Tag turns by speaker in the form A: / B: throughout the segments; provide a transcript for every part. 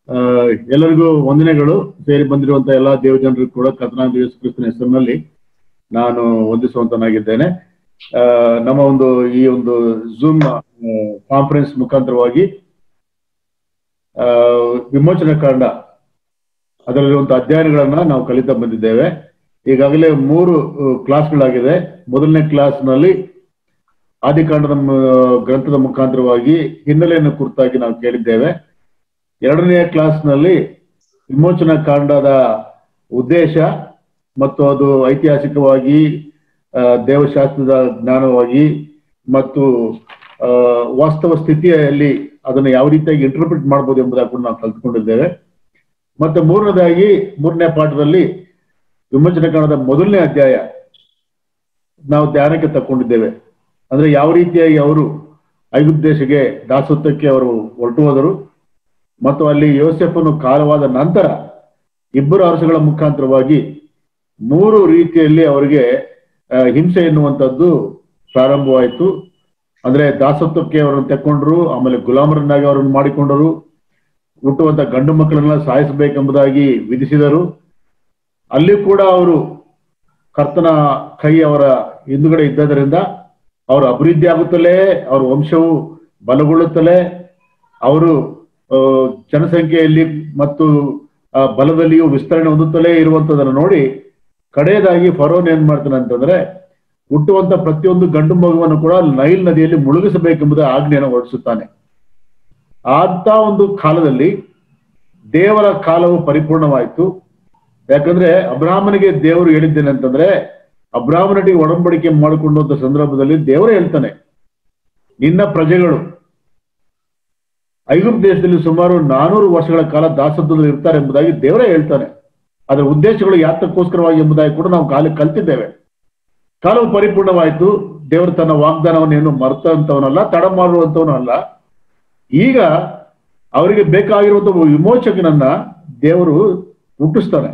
A: ಆ, ಎಲ್ಲರಿಗೂ ವಂದನೆಗಳು ಸೇರಿ ಬಂದಿರುವಂತ ಎಲ್ಲಾ ದೇವಜನರಿಗೂ ಕೂಡ ಕರ್ತನಾದ ಯೇಸು ಕ್ರಿಸ್ತನ ಹೆಸರಿನಲ್ಲಿ ನಾನು ವಂದಿಸುವಂತನಾಗಿದ್ದೇನೆ ಆ, ನಮ್ಮ ಒಂದು ಈ ಒಂದು ಝೂಮ್ ಕಾನ್ಫರೆನ್ಸ್ ಮುಖಾಂತರವಾಗಿ ಆ, ವಿಮೋಚನಾ ಕಾಂಡ ಅದರಲ್ಲಿರುವಂತಹ ಅಧ್ಯಯನಗಳನ್ನ ನಾವು ಕಲಿತಾ ಬಂದಿದ್ದೇವೆ ಈಗಾಗಲೇ ಮೂರು ಆ, ಕ್ಲಾಸ್ಗಳಾಗಿದೆ ಮೊದಲನೇ ಕ್ಲಾಸ್ನಲ್ಲಿ ಆದಿಕಾಂಡದ ಮ- ಗ್ರಂಥದ ಮುಖಾಂತರವಾಗಿ ಹಿನ್ನೆಲೆಯನ್ನು ಕುರಿತಾಗಿ ನಾವು ಕೇಳಿದ್ದೇವೆ ಎರಡನೆಯ ಕ್ಲಾಸ್ನಲ್ಲಿ ವಿಮೋಚನಾ ಕಾಂಡದ ಉದ್ದೇಶ ಮತ್ತು ಅದು ಐತಿಹಾಸಿಕವಾಗಿ ಆ, ದೇವಶಾಸ್ತ್ರದ ಜ್ಞಾನವಾಗಿ ಮತ್ತು ಆ, ವಾಸ್ತವ ಸ್ಥಿತಿಯಲ್ಲಿ ಅದನ್ನು ಯಾವ ರೀತಿಯಾಗಿ ಇಂಟರ್ಪ್ರಿಟ್ ಮಾಡ್ಬೋದು ಎಂಬುದಾಗಿ ಕೂಡ ನಾವು ಕಲ್ತ್ಕೊಂಡಿದ್ದೇವೆ ಮತ್ತೆ ಮೂರನೇದಾಗಿ ಮೂರನೇ ಪಾಠದಲ್ಲಿ ವಿಮೋಚನಾ ಕಾಂಡದ ಮೊದಲನೇ ಅಧ್ಯಾಯ ನಾವು ಧ್ಯಾನಕ್ಕೆ ತಕ್ಕೊಂಡಿದ್ದೇವೆ ಅಂದ್ರೆ ಯಾವ ರೀತಿಯಾಗಿ ಅವರು ಐಗುಪ್ತ ದೇಶಕ್ಕೆ ದಾಸತ್ವಕ್ಕೆ ಅವರು ಹೊರಟು ಹೋದರು ಮತ್ತು ಅಲ್ಲಿ ಯೋಸೆಫನು ಕಾಲವಾದ ನಂತರ ಇಬ್ಬರು ಅರಸುಗಳ ಮುಖಾಂತರವಾಗಿ ಮೂರು ರೀತಿಯಲ್ಲಿ ಅವರಿಗೆ ಆ, ಹಿಂಸೆ ಎನ್ನುವಂಥದ್ದು ಪ್ರಾರಂಭವಾಯಿತು ಅಂದ್ರೆ ದಾಸತ್ವಕ್ಕೆ ಅವರನ್ನು ತೆಕ್ಕೊಂಡ್ರು ಆಮೇಲೆ ಗುಲಾಮರನ್ನಾಗಿ ಅವರನ್ನು ಮಾಡಿಕೊಂಡರು ಹುಟ್ಟುವಂತ ಗಂಡು ಮಕ್ಕಳನ್ನ ಸಾಯಿಸಬೇಕೆಂಬುದಾಗಿ ವಿಧಿಸಿದರು ಅಲ್ಲಿ ಕೂಡ ಅವರು ಕರ್ತನ ಕೈ ಅವರ ಹಿಂದುಗಡೆ ಇದ್ದದರಿಂದ ಅವರು ಅಭಿವೃದ್ಧಿ ಆಗುತ್ತಲೇ ಅವರ ವಂಶವು ಬಲಗೊಳ್ಳುತ್ತಲೇ ಅವರು ಆ, ಜನಸಂಖ್ಯೆಯಲ್ಲಿ ಮತ್ತು ಆ, ಬಲದಲ್ಲಿಯೂ ವಿಸ್ತರಣೆ ಹೊಂದುತ್ತಲೇ ಇರುವಂತದನ್ನು ನೋಡಿ ಕಡೆಯದಾಗಿ ಫರೋನ್ ಏನ್ ಮಾಡ್ತಾನೆ ಅಂತಂದ್ರೆ ಹುಟ್ಟುವಂತ ಪ್ರತಿಯೊಂದು ಗಂಡು ಮಗುವನ್ನು ಕೂಡ ನೈಲ್ ನದಿಯಲ್ಲಿ ಮುಳುಗಿಸಬೇಕೆಂಬುದ ಆಜ್ಞೆಯನ್ನು ಹೊರಡಿಸುತ್ತಾನೆ ಅಂತ ಒಂದು ಕಾಲದಲ್ಲಿ ದೇವರ ಕಾಲವು ಪರಿಪೂರ್ಣವಾಯಿತು ಯಾಕಂದ್ರೆ ಅಬ್ರಾಹ್ಮನಿಗೆ ದೇವರು ಹೇಳಿದ್ದೇನೆ ಅಂತಂದ್ರೆ ಅಬ್ರಾಹ್ಮನಟಿಗೆ ಒಡಂಬಡಿಕೆ ಮಾಡಿಕೊಂಡಂತ ಸಂದರ್ಭದಲ್ಲಿ ದೇವರೇ ಹೇಳ್ತಾನೆ ನಿನ್ನ ಪ್ರಜೆಗಳು ಐಗುಪ್ತ ದೇಶದಲ್ಲಿ ಸುಮಾರು ನಾನೂರು ವರ್ಷಗಳ ಕಾಲ ದಾಸತ್ವದಲ್ಲಿ ಇರ್ತಾರೆ ಎಂಬುದಾಗಿ ದೇವರೇ ಹೇಳ್ತಾನೆ ಅದರ ಉದ್ದೇಶಗಳು ಯಾತಕ್ಕೋಸ್ಕರವಾಗಿ ಎಂಬುದಾಗಿ ಕೂಡ ನಾವು ಕಾಲ ಕಲ್ತಿದ್ದೇವೆ ಕಾಲವು ಪರಿಪೂರ್ಣವಾಯಿತು ದೇವರು ತನ್ನ ವಾಗ್ದಾನವನ್ನು ಏನು ಮರ್ತಂತವನಲ್ಲ ತಡ ಮಾಡುವಂತವನು ಅಲ್ಲ ಈಗ ಅವರಿಗೆ ಬೇಕಾಗಿರುವಂತ ಒಬ್ಬ ವಿಮೋಚಕನನ್ನ ದೇವರು ಹುಟ್ಟಿಸ್ತಾನೆ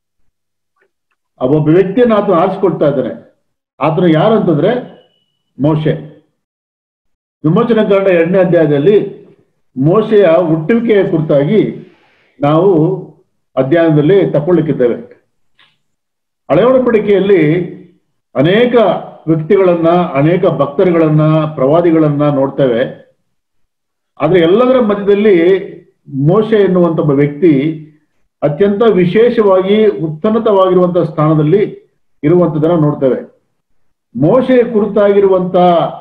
A: ಆ ಒಬ್ಬ ವ್ಯಕ್ತಿಯನ್ನು ಆತನು ಆರಿಸ್ಕೊಳ್ತಾ ಇದ್ದಾನೆ ಆತನು ಯಾರು ಅಂತಂದ್ರೆ ಮೋಶೆ ವಿಮೋಚನಾ ಕಾಂಡ ಎರಡನೇ ಅಧ್ಯಾಯದಲ್ಲಿ ಮೋಶೆಯ ಹುಟ್ಟುವಿಕೆಯ ಕುರಿತಾಗಿ ನಾವು ಅಧ್ಯಯನದಲ್ಲಿ ತಕೊಳ್ಳಿಕ್ಕಿದ್ದೇವೆ ಹಳೆ ಒಡಂಬಡಿಕೆಯಲ್ಲಿ ಅನೇಕ ವ್ಯಕ್ತಿಗಳನ್ನ ಅನೇಕ ಭಕ್ತರುಗಳನ್ನ ಪ್ರವಾದಿಗಳನ್ನ ನೋಡ್ತೇವೆ ಆದ್ರೆ ಎಲ್ಲದರ ಮಧ್ಯದಲ್ಲಿ ಮೋಶೆ ಎನ್ನುವಂತ ಒಬ್ಬ ವ್ಯಕ್ತಿ ಅತ್ಯಂತ ವಿಶೇಷವಾಗಿ ಉನ್ನತವಾಗಿರುವಂತಹ ಸ್ಥಾನದಲ್ಲಿ ಇರುವಂತದನ್ನ ನೋಡ್ತೇವೆ ಮೋಶೆಯ ಕುರಿತಾಗಿರುವಂತ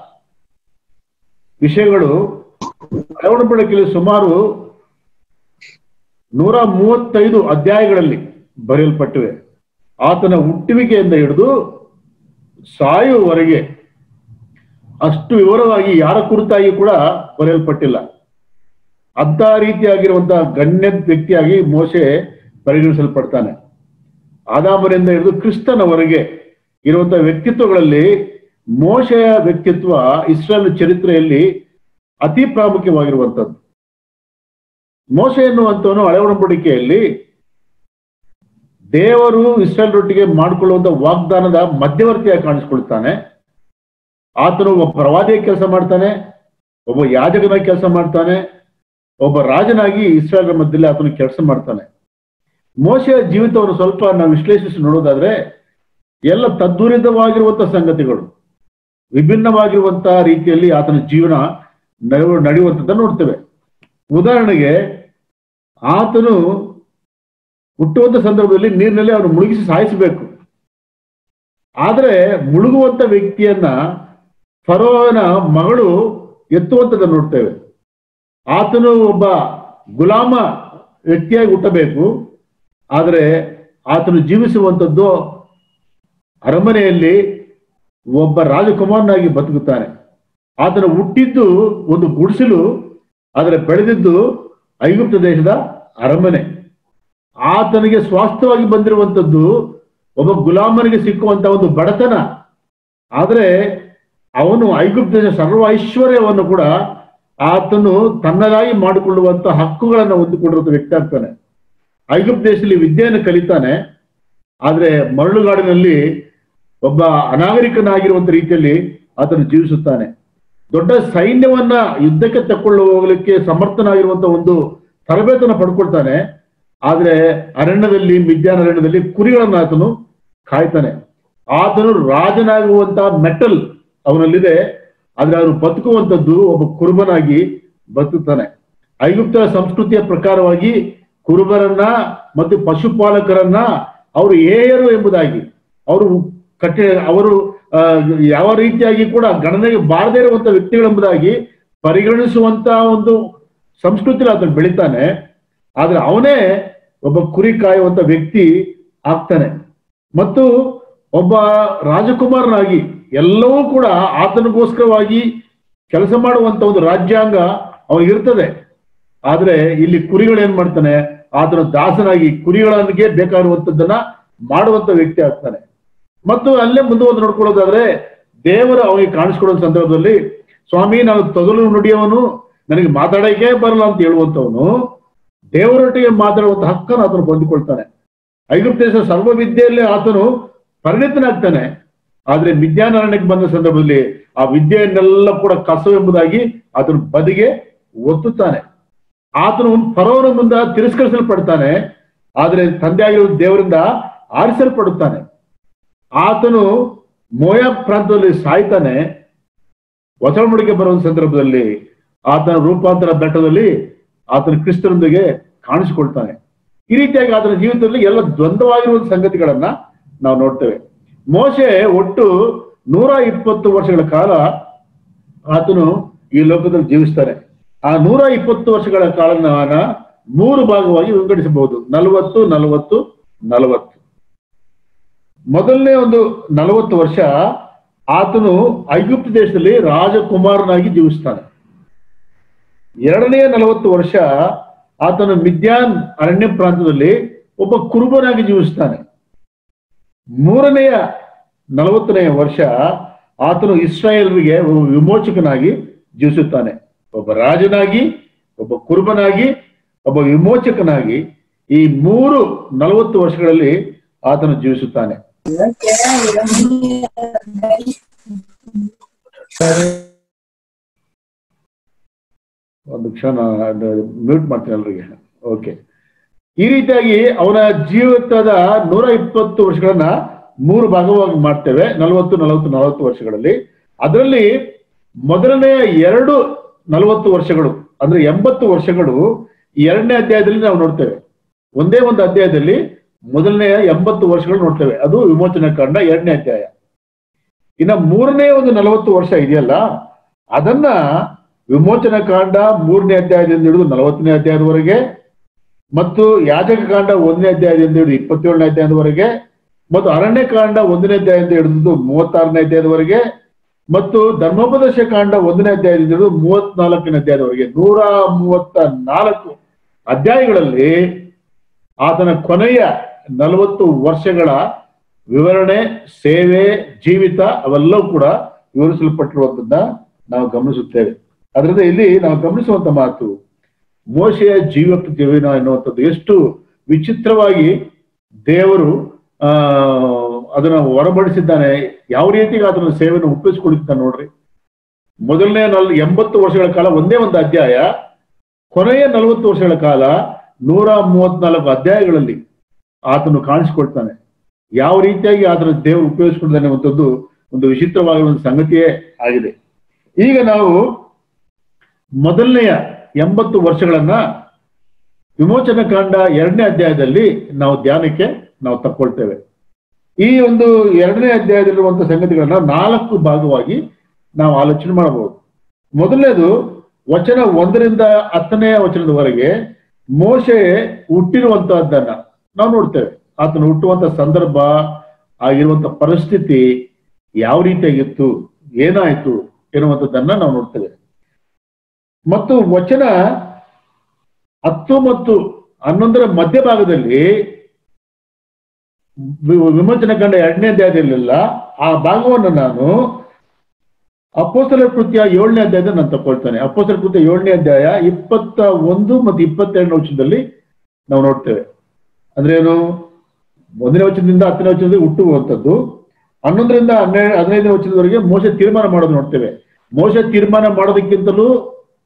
A: ವಿಷಯಗಳು ಹಳೆ ಒಡಂಬಡಿಕೆಯಲ್ಲಿ ಸುಮಾರು ನೂರ ಮೂವತ್ತೈದು ಅಧ್ಯಾಯಗಳಲ್ಲಿ ಬರೆಯಲ್ಪಟ್ಟಿವೆ ಆತನ ಹುಟ್ಟುವಿಕೆಯಿಂದ ಹಿಡಿದು ಸಾಯುವವರೆಗೆ ಅಷ್ಟು ವಿವರವಾಗಿ ಯಾರ ಕುರಿತಾಗಿ ಕೂಡ ಬರೆಯಲ್ಪಟ್ಟಿಲ್ಲ ಅಂತ ರೀತಿಯಾಗಿರುವಂತಹ ಗಣ್ಯ ವ್ಯಕ್ತಿಯಾಗಿ ಮೋಶೆ ಪರಿಗಣಿಸಲ್ಪಡ್ತಾನೆ ಆದಾಮರಿಂದ ಹಿಡಿದು ಕ್ರಿಸ್ತನವರೆಗೆ ಇರುವಂತಹ ವ್ಯಕ್ತಿತ್ವಗಳಲ್ಲಿ ಮೋಶೆಯ ವ್ಯಕ್ತಿತ್ವ ಇಸ್ರೇಲ್ ಚರಿತ್ರೆಯಲ್ಲಿ ಅತಿ ಪ್ರಾಮುಖ್ಯವಾಗಿರುವಂಥದ್ದು ಮೋಶೆ ಎನ್ನುವಂತವನು ಹಳೆ ಒಡಂಬಡಿಕೆಯಲ್ಲಿ ದೇವರು ಇಸ್ರೇಲ್ರೊಟ್ಟಿಗೆ ಮಾಡಿಕೊಳ್ಳುವಂತ ವಾಗ್ದಾನದ ಮಧ್ಯವರ್ತಿಯಾಗಿ ಕಾಣಿಸ್ಕೊಳ್ತಾನೆ ಆತನು ಒಬ್ಬ ಪ್ರವಾದಿಯ ಕೆಲಸ ಮಾಡ್ತಾನೆ ಒಬ್ಬ ಯಾಜಕನ ಕೆಲಸ ಮಾಡ್ತಾನೆ ಒಬ್ಬ ರಾಜನಾಗಿ ಇಸ್ರೇಲ್ರ ಮಧ್ಯದಲ್ಲಿ ಆತನು ಕೆಲಸ ಮಾಡ್ತಾನೆ ಮೋಶೆಯ ಜೀವಿತವನ್ನು ಸ್ವಲ್ಪ ನಾವು ವಿಶ್ಲೇಷಿಸಿ ನೋಡೋದಾದ್ರೆ ಎಲ್ಲ ತದ್ವಿರುದ್ಧವಾಗಿರುವಂತಹ ಸಂಗತಿಗಳು ವಿಭಿನ್ನವಾಗಿರುವಂತಹ ರೀತಿಯಲ್ಲಿ ಆತನ ಜೀವನ ನಡೆಯುವ- ನಡೆಯುವಂಥದ್ದನ್ನು ನೋಡ್ತೇವೆ ಉದಾಹರಣೆಗೆ ಆತನು ಹುಟ್ಟುವಂತ ಸಂದರ್ಭದಲ್ಲಿ ನೀರಿನಲ್ಲಿ ಅವನು ಮುಳುಗಿಸಿ ಸಾಯಿಸಬೇಕು ಆದ್ರೆ ಮುಳುಗುವಂತ ವ್ಯಕ್ತಿಯನ್ನ ಫರೋವನ ಮಗಳು ಎತ್ತುವಂಥದ್ದನ್ನು ನೋಡ್ತೇವೆ ಆತನು ಒಬ್ಬ ಗುಲಾಮ ವ್ಯಕ್ತಿಯಾಗಿ ಹುಟ್ಟಬೇಕು ಆದರೆ ಆತನು ಜೀವಿಸುವಂಥದ್ದು ಅರಮನೆಯಲ್ಲಿ ಒಬ್ಬ ರಾಜಕುಮಾರನಾಗಿ ಬದುಕುತ್ತಾನೆ ಆತನ ಹುಟ್ಟಿದ್ದು ಒಂದು ಗುಡಿಸಲು ಆದರೆ ಬೆಳೆದಿದ್ದು ಐಗುಪ್ತ ದೇಶದ ಅರಮನೆ ಆತನಿಗೆ ಸ್ವಾಸ್ಥ್ಯವಾಗಿ ಬಂದಿರುವಂಥದ್ದು ಒಬ್ಬ ಗುಲಾಮನಿಗೆ ಸಿಕ್ಕುವಂತ ಒಂದು ಬಡತನ ಆದರೆ ಅವನು ಐಗುಪ್ತ ದೇಶ ಸರ್ವ ಐಶ್ವರ್ಯವನ್ನು ಕೂಡ ಆತನು ತನ್ನದಾಗಿ ಮಾಡಿಕೊಳ್ಳುವಂತ ಹಕ್ಕುಗಳನ್ನು ಹೊಂದಿಕೊಂಡಿರುವಂತ ವ್ಯಕ್ತಿ ಆಗ್ತಾನೆ ಐಗುಪ್ತ ದೇಶದಲ್ಲಿ ವಿದ್ಯೆಯನ್ನು ಕಲಿತಾನೆ ಆದ್ರೆ ಮರಳುಗಾಡಿನಲ್ಲಿ ಒಬ್ಬ ಅನಾಗರಿಕನಾಗಿರುವಂತ ರೀತಿಯಲ್ಲಿ ಆತನು ಜೀವಿಸುತ್ತಾನೆ ದೊಡ್ಡ ಸೈನ್ಯವನ್ನ ಯುದ್ಧಕ್ಕೆ ತಕ್ಕೊಳ್ಳು ಹೋಗ್ಲಿಕ್ಕೆ ಸಮರ್ಥನಾಗಿರುವಂತ ಒಂದು ತರಬೇತನ ಪಡ್ಕೊಳ್ತಾನೆ ಆದ್ರೆ ಅರಣ್ಯದಲ್ಲಿ ಮಿದ್ಯಾನ ಅರಣ್ಯದಲ್ಲಿ ಕುರಿಗಳನ್ನ ಆತನು ಕಾಯ್ತಾನೆ ಆತನು ರಾಜನಾಗುವಂತ ಮೆಟಲ್ ಅವನಲ್ಲಿದೆ ಆದ್ರೆ ಅವನು ಬದುಕುವಂತದ್ದು ಒಬ್ಬ ಕುರುಬನಾಗಿ ಬದುಕುತ್ತಾನೆ ಐಗುಪ್ತ ಸಂಸ್ಕೃತಿಯ ಪ್ರಕಾರವಾಗಿ ಕುರುಬರನ್ನ ಮತ್ತು ಪಶುಪಾಲಕರನ್ನ ಅವರು ಏಯರು ಎಂಬುದಾಗಿ ಅವರು ಕಟ್ಟಿ ಅವರು ಆ, ಯಾವ ರೀತಿಯಾಗಿ ಕೂಡ ಗಣನೆಗೆ ಬಾರದೇ ಇರುವಂತ ವ್ಯಕ್ತಿಗಳೆಂಬುದಾಗಿ ಪರಿಗಣಿಸುವಂತ ಒಂದು ಸಂಸ್ಕೃತಿಯಲ್ಲಿ ಆತನು ಬೆಳಿತಾನೆ ಆದ್ರೆ ಅವನೇ ಒಬ್ಬ ಕುರಿ ಕಾಯುವಂತ ವ್ಯಕ್ತಿ ಆಗ್ತಾನೆ ಮತ್ತು ಒಬ್ಬ ರಾಜಕುಮಾರನಾಗಿ ಎಲ್ಲವೂ ಕೂಡ ಆತನಿಗೋಸ್ಕರವಾಗಿ ಕೆಲಸ ಮಾಡುವಂತ ಒಂದು ರಾಜ್ಯಾಂಗ ಅವನಿಗಿರ್ತದೆ ಆದ್ರೆ ಇಲ್ಲಿ ಕುರಿಗಳು ಏನ್ ಮಾಡ್ತಾನೆ ಆತನ ದಾಸನಾಗಿ ಕುರಿಗಳಿಗೆ ಬೇಕಾಗಿರುವಂತದ್ದನ್ನ ಮಾಡುವಂತ ವ್ಯಕ್ತಿ ಆಗ್ತಾನೆ ಮತ್ತು ಅಲ್ಲೇ ಮುಂದುವರೆದು ನೋಡ್ಕೊಳ್ಳೋದಾದ್ರೆ ದೇವರು ಅವನಿಗೆ ಕಾಣಿಸ್ಕೊಡೋ ಸಂದರ್ಭದಲ್ಲಿ ಸ್ವಾಮಿ ನಾನು ತೊದಲು ನುಡಿಯವನು ನನಗೆ ಮಾತಾಡೋಕೆ ಬರಲ್ಲ ಅಂತ ಹೇಳುವಂತವನು ದೇವರೊಟ್ಟಿಗೆ ಮಾತಾಡುವಂತ ಹಕ್ಕನ್ನು ಆತನು ಹೊಂದಿಕೊಳ್ತಾನೆ ಐಗುಪ್ತೇಶ ಸರ್ವ ವಿದ್ಯೆಯಲ್ಲಿ ಆತನು ಪರಿಣಿತನಾಗ್ತಾನೆ ಆದ್ರೆ ವಿದ್ಯಾನಾರಾಯಣಕ್ಕೆ ಬಂದ ಸಂದರ್ಭದಲ್ಲಿ ಆ ವಿದ್ಯೆಯನ್ನೆಲ್ಲ ಕೂಡ ಕಸವು ಎಂಬುದಾಗಿ ಆತನು ಬದಿಗೆ ಒತ್ತುತ್ತಾನೆ ಆತನು ಫರೋನ ಮುಂದ ತಿರಸ್ಕರಿಸಲ್ಪಡ್ತಾನೆ ಆದ್ರೆ ತಂದೆಯಾಗಿರೋ ದೇವರಿಂದ ಆರಿಸಲ್ಪಡುತ್ತಾನೆ ಆತನು ಮೋಯಾ ಪ್ರಾಂತದಲ್ಲಿ ಸಾಯ್ತಾನೆ ವಚನಮುಡಿಗೆ ಬರುವ ಸಂದರ್ಭದಲ್ಲಿ ಆತನ ರೂಪಾಂತರ ಬೆಟ್ಟದಲ್ಲಿ ಆತನ ಕ್ರಿಸ್ತನೊಂದಿಗೆ ಕಾಣಿಸಿಕೊಳ್ತಾನೆ ಈ ರೀತಿಯಾಗಿ ಆತನ ಜೀವಿತದಲ್ಲಿ ಎಲ್ಲ ದ್ವಂದ್ವವಾಗಿರುವ ಸಂಗತಿಗಳನ್ನ ನಾವು ನೋಡ್ತೇವೆ ಮೋಶೆ ಒಟ್ಟು ನೂರ ಇಪ್ಪತ್ತು ವರ್ಷಗಳ ಕಾಲ ಆತನು ಈ ಲೋಕದಲ್ಲಿ ಜೀವಿಸ್ತಾನೆ ಆ ನೂರ ಇಪ್ಪತ್ತು ವರ್ಷಗಳ ಕಾಲನ ಮೂರು ಭಾಗವಾಗಿ ವಿಂಗಡಿಸಬಹುದು ನಲವತ್ತು ನಲವತ್ತು ನಲವತ್ತು ಮೊದಲನೇ ಒಂದು ನಲವತ್ತು ವರ್ಷ ಆತನು ಐಗುಪ್ತ ದೇಶದಲ್ಲಿ ರಾಜಕುಮಾರನಾಗಿ ಜೀವಿಸ್ತಾನೆ ಎರಡನೆಯ ನಲವತ್ತು ವರ್ಷ ಆತನು ಮಿದ್ಯಾನ್ ಅರಣ್ಯ ಪ್ರಾಂತದಲ್ಲಿ ಒಬ್ಬ ಕುರುಬನಾಗಿ ಜೀವಿಸ್ತಾನೆ ಮೂರನೆಯ ನಲವತ್ತನೆಯ ವರ್ಷ ಆತನು ಇಸ್ರಾಯೇಲ್ರಿಗೆ ಒಬ್ಬ ವಿಮೋಚಕನಾಗಿ ಜೀವಿಸುತ್ತಾನೆ ಒಬ್ಬ ರಾಜನಾಗಿ ಒಬ್ಬ ಕುರುಬನಾಗಿ ಒಬ್ಬ ವಿಮೋಚಕನಾಗಿ ಈ ಮೂರು ನಲವತ್ತು ವರ್ಷಗಳಲ್ಲಿ ಆತನು ಜೀವಿಸುತ್ತಾನೆ ಒಂದು ಕ್ಷಣ ಮ್ಯೂಟ್ ಮಾಡ್ತೀನಿ ಎಲ್ರಿಗೆ ಓಕೆ ಈ ರೀತಿಯಾಗಿ ಅವನ ಜೀವಿತದ ನೂರ ಇಪ್ಪತ್ತು ವರ್ಷಗಳನ್ನ ಮೂರು ಭಾಗವಾಗಿ ಮಾಡ್ತೇವೆ ನಲವತ್ತು ನಲವತ್ತು ನಲವತ್ತು ವರ್ಷಗಳಲ್ಲಿ ಅದರಲ್ಲಿ ಮೊದಲನೆಯ ಎರಡು ನಲವತ್ತು ವರ್ಷಗಳು ಅಂದ್ರೆ ಎಂಬತ್ತು ವರ್ಷಗಳು ಈ ಎರಡನೇ ಅಧ್ಯಾಯದಲ್ಲಿ ನಾವು ನೋಡ್ತೇವೆ ಒಂದೇ ಒಂದು ಅಧ್ಯಾಯದಲ್ಲಿ ಮೊದಲನೆಯ ಎಂಬತ್ತು ವರ್ಷಗಳು ನೋಡ್ತೇವೆ ಅದು ವಿಮೋಚನಾ ಕಾಂಡ ಎರಡನೇ ಅಧ್ಯಾಯ ಇನ್ನ ಮೂರನೇ ಒಂದು ನಲವತ್ತು ವರ್ಷ ಇದೆಯಲ್ಲ ಅದನ್ನ ವಿಮೋಚನಾ ಕಾಂಡ ಮೂರನೇ ಅಧ್ಯಾಯದಿಂದ ಹಿಡಿದು ನಲವತ್ತನೇ ಅಧ್ಯಾಯದವರೆಗೆ ಮತ್ತು ಯಾಜಕ ಕಾಂಡ ಒಂದನೇ ಅಧ್ಯಾಯದಿಂದ ಹಿಡಿದು ಇಪ್ಪತ್ತೇಳನೇ ಅಧ್ಯಾಯದವರೆಗೆ ಮತ್ತು ಅರಣ್ಯ ಕಾಂಡ ಒಂದನೇ ಅಧ್ಯಾಯದಿಂದ ಹಿಡಿದು ಮೂವತ್ತಾರನೇ ಅಧ್ಯಾಯದವರೆಗೆ ಮತ್ತು ಧರ್ಮೋಪದೇಶ ಕಾಂಡ ಒಂದನೇ ಅಧ್ಯಾಯದಿಂದ ಹಿಡಿದು ಮೂವತ್ನಾಲ್ಕನೇ ಅಧ್ಯಾಯದವರೆಗೆ ನೂರ ಮೂವತ್ತ ನಾಲ್ಕು ಅಧ್ಯಾಯಗಳಲ್ಲಿ ಆತನ ಕೊನೆಯ ನಲವತ್ತು ವರ್ಷಗಳ ವಿವರಣೆ ಸೇವೆ ಜೀವಿತ ಅವೆಲ್ಲವೂ ಕೂಡ ವಿವರಿಸಲ್ಪಟ್ಟಿರುವಂತದ್ದನ್ನ ನಾವು ಗಮನಿಸುತ್ತೇವೆ ಅದರಿಂದ ಇಲ್ಲಿ ನಾವು ಗಮನಿಸುವಂತ ಮಾತು ಮೋಶೆಯ ಜೀವಕ ಜೀವನ ಎನ್ನುವಂಥದ್ದು ಎಷ್ಟು ವಿಚಿತ್ರವಾಗಿ ದೇವರು ಆ ಅದನ್ನ ಹೊರಬಡಿಸಿದ್ದಾನೆ ಯಾವ ರೀತಿಗೆ ಅದನ್ನ ಸೇವೆಯನ್ನು ಉಪಯೋಗಿಸಿಕೊಂಡಿದ್ದಾನೆ ನೋಡ್ರಿ ಮೊದಲನೇ ನಲ್ ಎಂಬತ್ತು ವರ್ಷಗಳ ಕಾಲ ಒಂದೇ ಒಂದು ಅಧ್ಯಾಯ ಕೊನೆಯ ನಲವತ್ತು ವರ್ಷಗಳ ಕಾಲ ನೂರ ಮೂವತ್ನಾಲ್ಕು ಅಧ್ಯಾಯಗಳಲ್ಲಿ ಆತನು ಕಾಣಿಸಿಕೊಳ್ತಾನೆ ಯಾವ ರೀತಿಯಾಗಿ ಆತನ ದೇವರು ಉಪಯೋಗಿಸಿಕೊಂಡಿದ್ದಾನೆ ಅನ್ನುವಂಥದ್ದು ಒಂದು ವಿಚಿತ್ರವಾಗಿರುವ ಒಂದು ಸಂಗತಿಯೇ ಆಗಿದೆ ಈಗ ನಾವು ಮೊದಲನೆಯ ಎಂಬತ್ತು ವರ್ಷಗಳನ್ನ ವಿಮೋಚನ ಕಾಂಡ ಎರಡನೇ ಅಧ್ಯಾಯದಲ್ಲಿ ನಾವು ಧ್ಯಾನಕ್ಕೆ ನಾವು ತಕ್ಕೊಳ್ತೇವೆ ಈ ಒಂದು ಎರಡನೇ ಅಧ್ಯಾಯದಲ್ಲಿರುವಂತಹ ಸಂಗತಿಗಳನ್ನ ನಾಲ್ಕು ಭಾಗವಾಗಿ ನಾವು ಆಲೋಚನೆ ಮಾಡಬಹುದು ಮೊದಲನೇದು ವಚನ ಒಂದರಿಂದ ಹತ್ತನೆಯ ವಚನದವರೆಗೆ ಮೋಶೆ ಹುಟ್ಟಿರುವಂತಹದ್ದನ್ನ ನಾವು ನೋಡ್ತೇವೆ ಆತನು ಹುಟ್ಟುವಂತ ಸಂದರ್ಭ ಆಗಿರುವಂತ ಪರಿಸ್ಥಿತಿ ಯಾವ ರೀತಿಯಾಗಿತ್ತು ಏನಾಯ್ತು ಎನ್ನುವಂಥದ್ದನ್ನ ನಾವು ನೋಡ್ತೇವೆ ಮತ್ತು ವಚನ ಹತ್ತು ಮತ್ತು ಹನ್ನೊಂದರ ಮಧ್ಯಭಾಗದಲ್ಲಿ ವಿ- ವಿಮೋಚನೆ ಕಂಡ ಎರಡನೇ ಅಧ್ಯಾಯದಲ್ಲೆಲ್ಲ ಆ ಭಾಗವನ್ನು ನಾನು ಅಪ್ಪೋಸಲ ಕೃತ್ಯ ಏಳನೇ ಅಧ್ಯಾಯದ ನಾನು ತಗೊಳ್ತೇನೆ ಅಪ್ಪೋಸಲ ಕೃತ್ಯ ಏಳನೇ ಅಧ್ಯಾಯ ಇಪ್ಪತ್ತ ಒಂದು ಮತ್ತು ಇಪ್ಪತ್ತೆರಡನೇ ವಚನದಲ್ಲಿ ನಾವು ನೋಡ್ತೇವೆ ಅಂದ್ರೆ ಏನು ಒಂದನೇ ವಚನದಿಂದ ಹತ್ತನೇ ವಚನದಲ್ಲಿ ಹುಟ್ಟುವಂಥದ್ದು ಹನ್ನೊಂದರಿಂದ ಹನ್ನೆರಡು ಹದಿನೈದನೇ ವಚನದವರೆಗೆ ಮೋಸ ತೀರ್ಮಾನ ಮಾಡೋದು ನೋಡ್ತೇವೆ ಮೋಸ ತೀರ್ಮಾನ ಮಾಡೋದಕ್ಕಿಂತಲೂ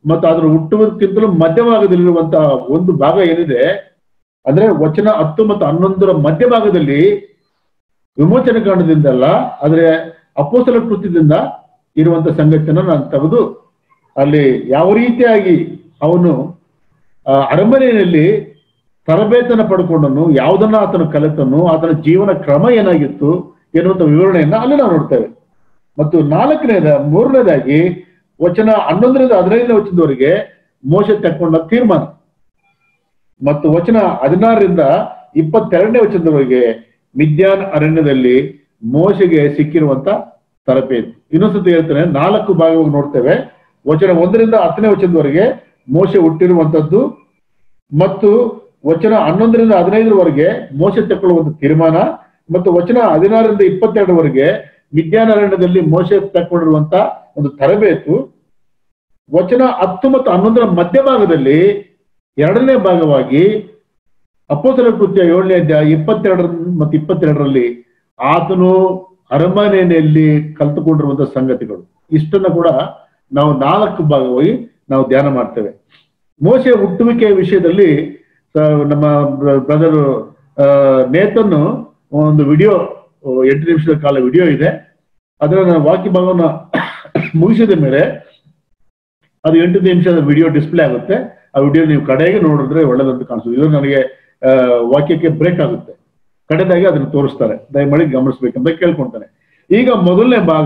A: ಮತ್ತು ಅದರ ಹುಟ್ಟುವುದಕ್ಕಿಂತಲೂ ಮಧ್ಯಭಾಗದಲ್ಲಿರುವಂತಹ ಒಂದು ಭಾಗ ಏನಿದೆ ಅಂದ್ರೆ ವಚನ ಹತ್ತು ಮತ್ತು ಹನ್ನೊಂದರ ಮಧ್ಯಭಾಗದಲ್ಲಿ ವಿಮೋಚನೆ ಕಾರಣದಿಂದಲ್ಲ ಆದ್ರೆ ಅಪೋಸಲ ಕೃತ್ಯದಿಂದ ಇರುವಂತ ಸಂಗತಿಯನ್ನು ನಾನು ತೆಗೆದು ಅಲ್ಲಿ ಯಾವ ರೀತಿಯಾಗಿ ಅವನು ಆ, ಅರಮನೆಯಲ್ಲಿ ತರಬೇತನ ಪಡ್ಕೊಂಡನು ಯಾವುದನ್ನ ಆತನು ಕಲಿತನು ಆತನ ಜೀವನ ಕ್ರಮ ಏನಾಗಿತ್ತು ಎನ್ನುವಂತ ವಿವರಣೆಯನ್ನ ಅಲ್ಲಿ ನಾವು ನೋಡ್ತೇವೆ ಮತ್ತು ನಾಲ್ಕನೇದ ಮೂರನೇದಾಗಿ ವಚನ ಹನ್ನೊಂದರಿಂದ ಹದಿನೈದನೇ ವಚನದವರೆಗೆ ಮೋಶ ತಕ್ಕೊಂಡ ತೀರ್ಮಾನ ಮತ್ತು ವಚನ ಹದಿನಾರರಿಂದ ಇಪ್ಪತ್ತೆರಡನೇ ವಚನದವರೆಗೆ ಮಿದ್ಯಾನ್ ಅರಣ್ಯದಲ್ಲಿ ಮೋಶೆಗೆ ಸಿಕ್ಕಿರುವಂತ ತರಬೇತಿ ಇನ್ನೊಂದ್ಸತಿ ಹೇಳ್ತೇನೆ ನಾಲ್ಕು ಭಾಗವಾಗಿ ನೋಡ್ತೇವೆ ವಚನ ಒಂದರಿಂದ ಹತ್ತನೇ ವಚನದವರೆಗೆ ಮೋಶೆ ಹುಟ್ಟಿರುವಂತದ್ದು ಮತ್ತು ವಚನ ಹನ್ನೊಂದರಿಂದ ಹದಿನೈದರವರೆಗೆ ಮೋಸೆ ತಕ್ಕೊಳ್ಳುವಂತ ತೀರ್ಮಾನ ಮತ್ತು ವಚನ ಹದಿನಾರರಿಂದ ಇಪ್ಪತ್ತೆರಡರವರೆಗೆ ವಿದ್ಯಾನಾರಾಯಣದಲ್ಲಿ ಮೋಸೆ ತಕ್ಕೊಂಡಿರುವಂತ ಒಂದು ತರಬೇತು ವಚನ ಹತ್ತು ಮತ್ತು ಹನ್ನೊಂದರ ಮಧ್ಯಭಾಗದಲ್ಲಿ ಎರಡನೇ ಭಾಗವಾಗಿ ಅಪ್ಪೋಸಲ ಕೃತ್ಯ ಏಳನೇ ಅಧ್ಯಾಯ ಇಪ್ಪತ್ತೆರಡರ ಮತ್ತು ಇಪ್ಪತ್ತೆರಡರಲ್ಲಿ ಆತನು ಅರಮನೆಯಲ್ಲಿ ಕಲ್ತುಕೊಂಡಿರುವಂತಹ ಸಂಗತಿಗಳು ಇಷ್ಟನ್ನ ಕೂಡ ನಾವು ನಾಲ್ಕು ಭಾಗವಾಗಿ ನಾವು ಧ್ಯಾನ ಮಾಡ್ತೇವೆ ಮೋಸೆ ಹುಟ್ಟುವಿಕೆಯ ವಿಷಯದಲ್ಲಿ ಆ, ನಮ್ಮ ಬ್ರದರ್ ನೇತನ್ನು ಒಂದು ವಿಡಿಯೋ ಎಂಟು ನಿಮಿಷದ ಕಾಲ ವಿಡಿಯೋ ಇದೆ ಅದರ ನಾನು ವಾಕ್ಯ ಭಾಗವನ್ನು ಮುಗಿಸಿದ ಮೇಲೆ ಅದು ಎಂಟು ನಿಮಿಷದ ವಿಡಿಯೋ ಡಿಸ್ಪ್ಲೇ ಆಗುತ್ತೆ ಆ ವಿಡಿಯೋ ನೀವು ಕಡೆಗೆ ನೋಡಿದ್ರೆ ಒಳ್ಳೇದಂತ ಕಾಣಿಸುತ್ತೆ ಇದು ನನಗೆ ಆ, ವಾಕ್ಯಕ್ಕೆ ಬ್ರೇಕ್ ಆಗುತ್ತೆ ಕಡೆದಾಗಿ ಅದನ್ನು ತೋರಿಸ್ತಾರೆ ದಯಮಾಡಿ ಗಮನಿಸ್ಬೇಕಂತ ಕೇಳ್ಕೊಂತಾನೆ ಈಗ ಮೊದಲನೇ ಭಾಗ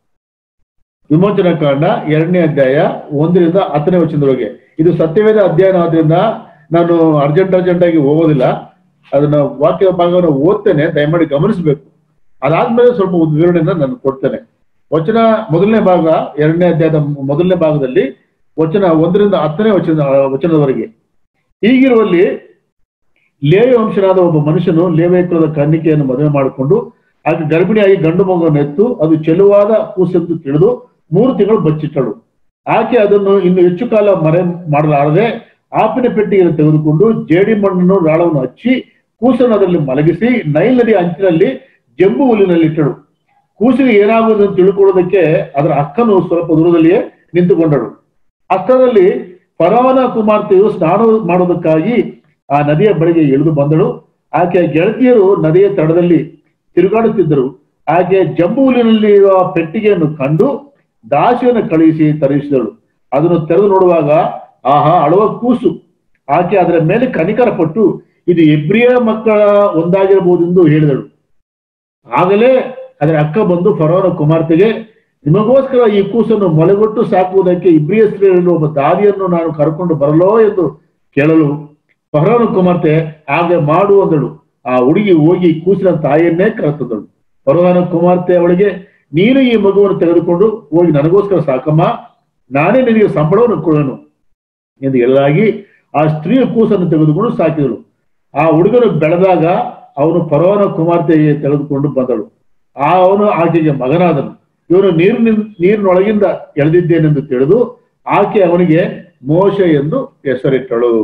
A: ವಿಮೋಚನಾ ಕಾಂಡ ಎರಡನೇ ಅಧ್ಯಾಯ ಒಂದರಿಂದ ಹತ್ತನೇ ವಚನದೊಳಗೆ ಇದು ಸತ್ಯವೇದ ಅಧ್ಯಯನ ಆದ್ರಿಂದ ನಾನು ಅರ್ಜೆಂಟ್ ಅರ್ಜೆಂಟ್ ಆಗಿ ಹೋಗೋದಿಲ್ಲ ಅದನ್ನ ವಾಕ್ಯ ಭಾಗವನ್ನು ಓದ್ತೇನೆ ದಯಮಾಡಿ ಗಮನಿಸಬೇಕು ಅದಾದ್ಮೇಲೆ ಸ್ವಲ್ಪ ಒಂದು ವಿವರಣೆಯನ್ನ ನಾನು ಕೊಡ್ತೇನೆ ವಚನ ಮೊದಲನೇ ಭಾಗ ಎರಡನೇ ಅಧ್ಯಾಯದ ಮೊದಲನೇ ಭಾಗದಲ್ಲಿ ವಚನ ಒಂದರಿಂದ ಹತ್ತನೇ ವಚನ ವಚನದವರೆಗೆ ಹೀಗಿರುವಲ್ಲಿ ಲೇವ ವಂಶನಾದ ಒಬ್ಬ ಮನುಷ್ಯನು ಲೇವ ಕುಲದ ಕನ್ನಿಕೆಯನ್ನು ಮದುವೆ ಮಾಡಿಕೊಂಡು ಆಕೆ ಗರ್ಭಿಣಿಯಾಗಿ ಗಂಡು ಮಗುವನ್ನು ಎತ್ತು ಅದು ಚೆಲುವಾದ ಕೂಸೆಂದು ತಿಳಿದು ಮೂರು ತಿಂಗಳು ಬಚ್ಚಿಟ್ಟಳು ಆಕೆ ಅದನ್ನು ಇನ್ನು ಹೆಚ್ಚು ಕಾಲ ಮರೆ ಮಾಡಲಾರದೆ ಆಪಿನ ಪೆಟ್ಟಿಗೆಯನ್ನು ತೆಗೆದುಕೊಂಡು ಜೇಡಿ ಮಣ್ಣನ್ನು ರಾಳವನ್ನು ಹಚ್ಚಿ ಕೂಸನ್ನು ಅದರಲ್ಲಿ ಮಲಗಿಸಿ ನೈಲ್ ನದಿಯ ಅಂಚಿನಲ್ಲಿ ಜಂಬು ಹುಲ್ಲಿನಲ್ಲಿ ಇಟ್ಟಳು ಕೂಸಿಗೆ ಏನಾಗುವುದನ್ನು ತಿಳ್ಕೊಳ್ಳೋದಕ್ಕೆ ಅದರ ಅಕ್ಕನು ಸ್ವಲ್ಪ ದೂರದಲ್ಲಿಯೇ ನಿಂತುಕೊಂಡಳು ಅಷ್ಟರಲ್ಲಿ ಫರವನ ಕುಮಾರ್ತೆಯು ಸ್ನಾನ ಮಾಡುವುದಕ್ಕಾಗಿ ಆ ನದಿಯ ಬಳಿಗೆ ಇಳಿದು ಬಂದಳು ಆಕೆಯ ಗೆಳತಿಯರು ನದಿಯ ತಡದಲ್ಲಿ ತಿರುಗಾಡುತ್ತಿದ್ದರು ಆಕೆ ಜಂಬು ಹುಲ್ಲಿನಲ್ಲಿರುವ ಪೆಟ್ಟಿಗೆಯನ್ನು ಕಂಡು ದಾಸಿಯನ್ನು ಕಳುಹಿಸಿ ತರಿಸಿದಳು ಅದನ್ನು ತೆರೆದು ನೋಡುವಾಗ ಆಹಾ ಅಳುವ ಕೂಸು ಆಕೆ ಅದರ ಮೇಲೆ ಕನಿಕರ ಪಟ್ಟು ಇದು ಇಬ್ರಿಯ ಮಕ್ಕಳ ಒಂದಾಗಿರಬಹುದೆಂದು ಹೇಳಿದಳು ಆಗಲೇ ಅದರ ಅಕ್ಕ ಬಂದು ಫರೋನ ಕುಮಾರ್ತೆಗೆ ನಿಮಗೋಸ್ಕರ ಈ ಕೂಸನ್ನು ಮೊಲೆಗೊಟ್ಟು ಸಾಕುವುದಕ್ಕೆ ಇಬ್ರಿಯ ಸ್ತ್ರೀಯರಲ್ಲಿ ಒಬ್ಬ ದಾದಿಯನ್ನು ನಾನು ಕರ್ಕೊಂಡು ಬರಲೋ ಎಂದು ಕೇಳಲು ಫರೋನ ಕುಮಾರ್ತೆ ಹಾಗೆ ಮಾಡು ಅಂದಳು ಆ ಹುಡುಗಿ ಹೋಗಿ ಕೂಸಿನ ತಾಯಿಯನ್ನೇ ಕರೆತಂದಳು ಫರೋನ ಕುಮಾರ್ತೆ ಅವಳಿಗೆ ನೀನು ಈ ಮಗುವನ್ನು ತೆಗೆದುಕೊಂಡು ಹೋಗಿ ನನಗೋಸ್ಕರ ಸಾಕಮ್ಮ ನಾನೇ ನಿನಗೆ ಸಂಬಳವನ್ನು ಕೊಡೋನು ಎಂದು ಹೇಳಲಾಗಿ ಆ ಸ್ತ್ರೀಯ ಕೂಸನ್ನು ತೆಗೆದುಕೊಂಡು ಸಾಕಿದಳು ಆ ಹುಡುಗನು ಬೆಳೆದಾಗ ಅವನು ಫರೋನ ಕುಮಾರ್ತೆಗೆ ತೆಗೆದುಕೊಂಡು ಬಂದಳು ಆ ಅವನು ಆಕೆಗೆ ಮಗನಾದನು ಇವನು ನೀರಿನ ನೀರಿನೊಳಗಿಂದ ಎಳೆದಿದ್ದೇನೆಂದು ತಿಳಿದು ಆಕೆ ಅವನಿಗೆ ಮೋಶ ಎಂದು ಹೆಸರಿಟ್ಟಳು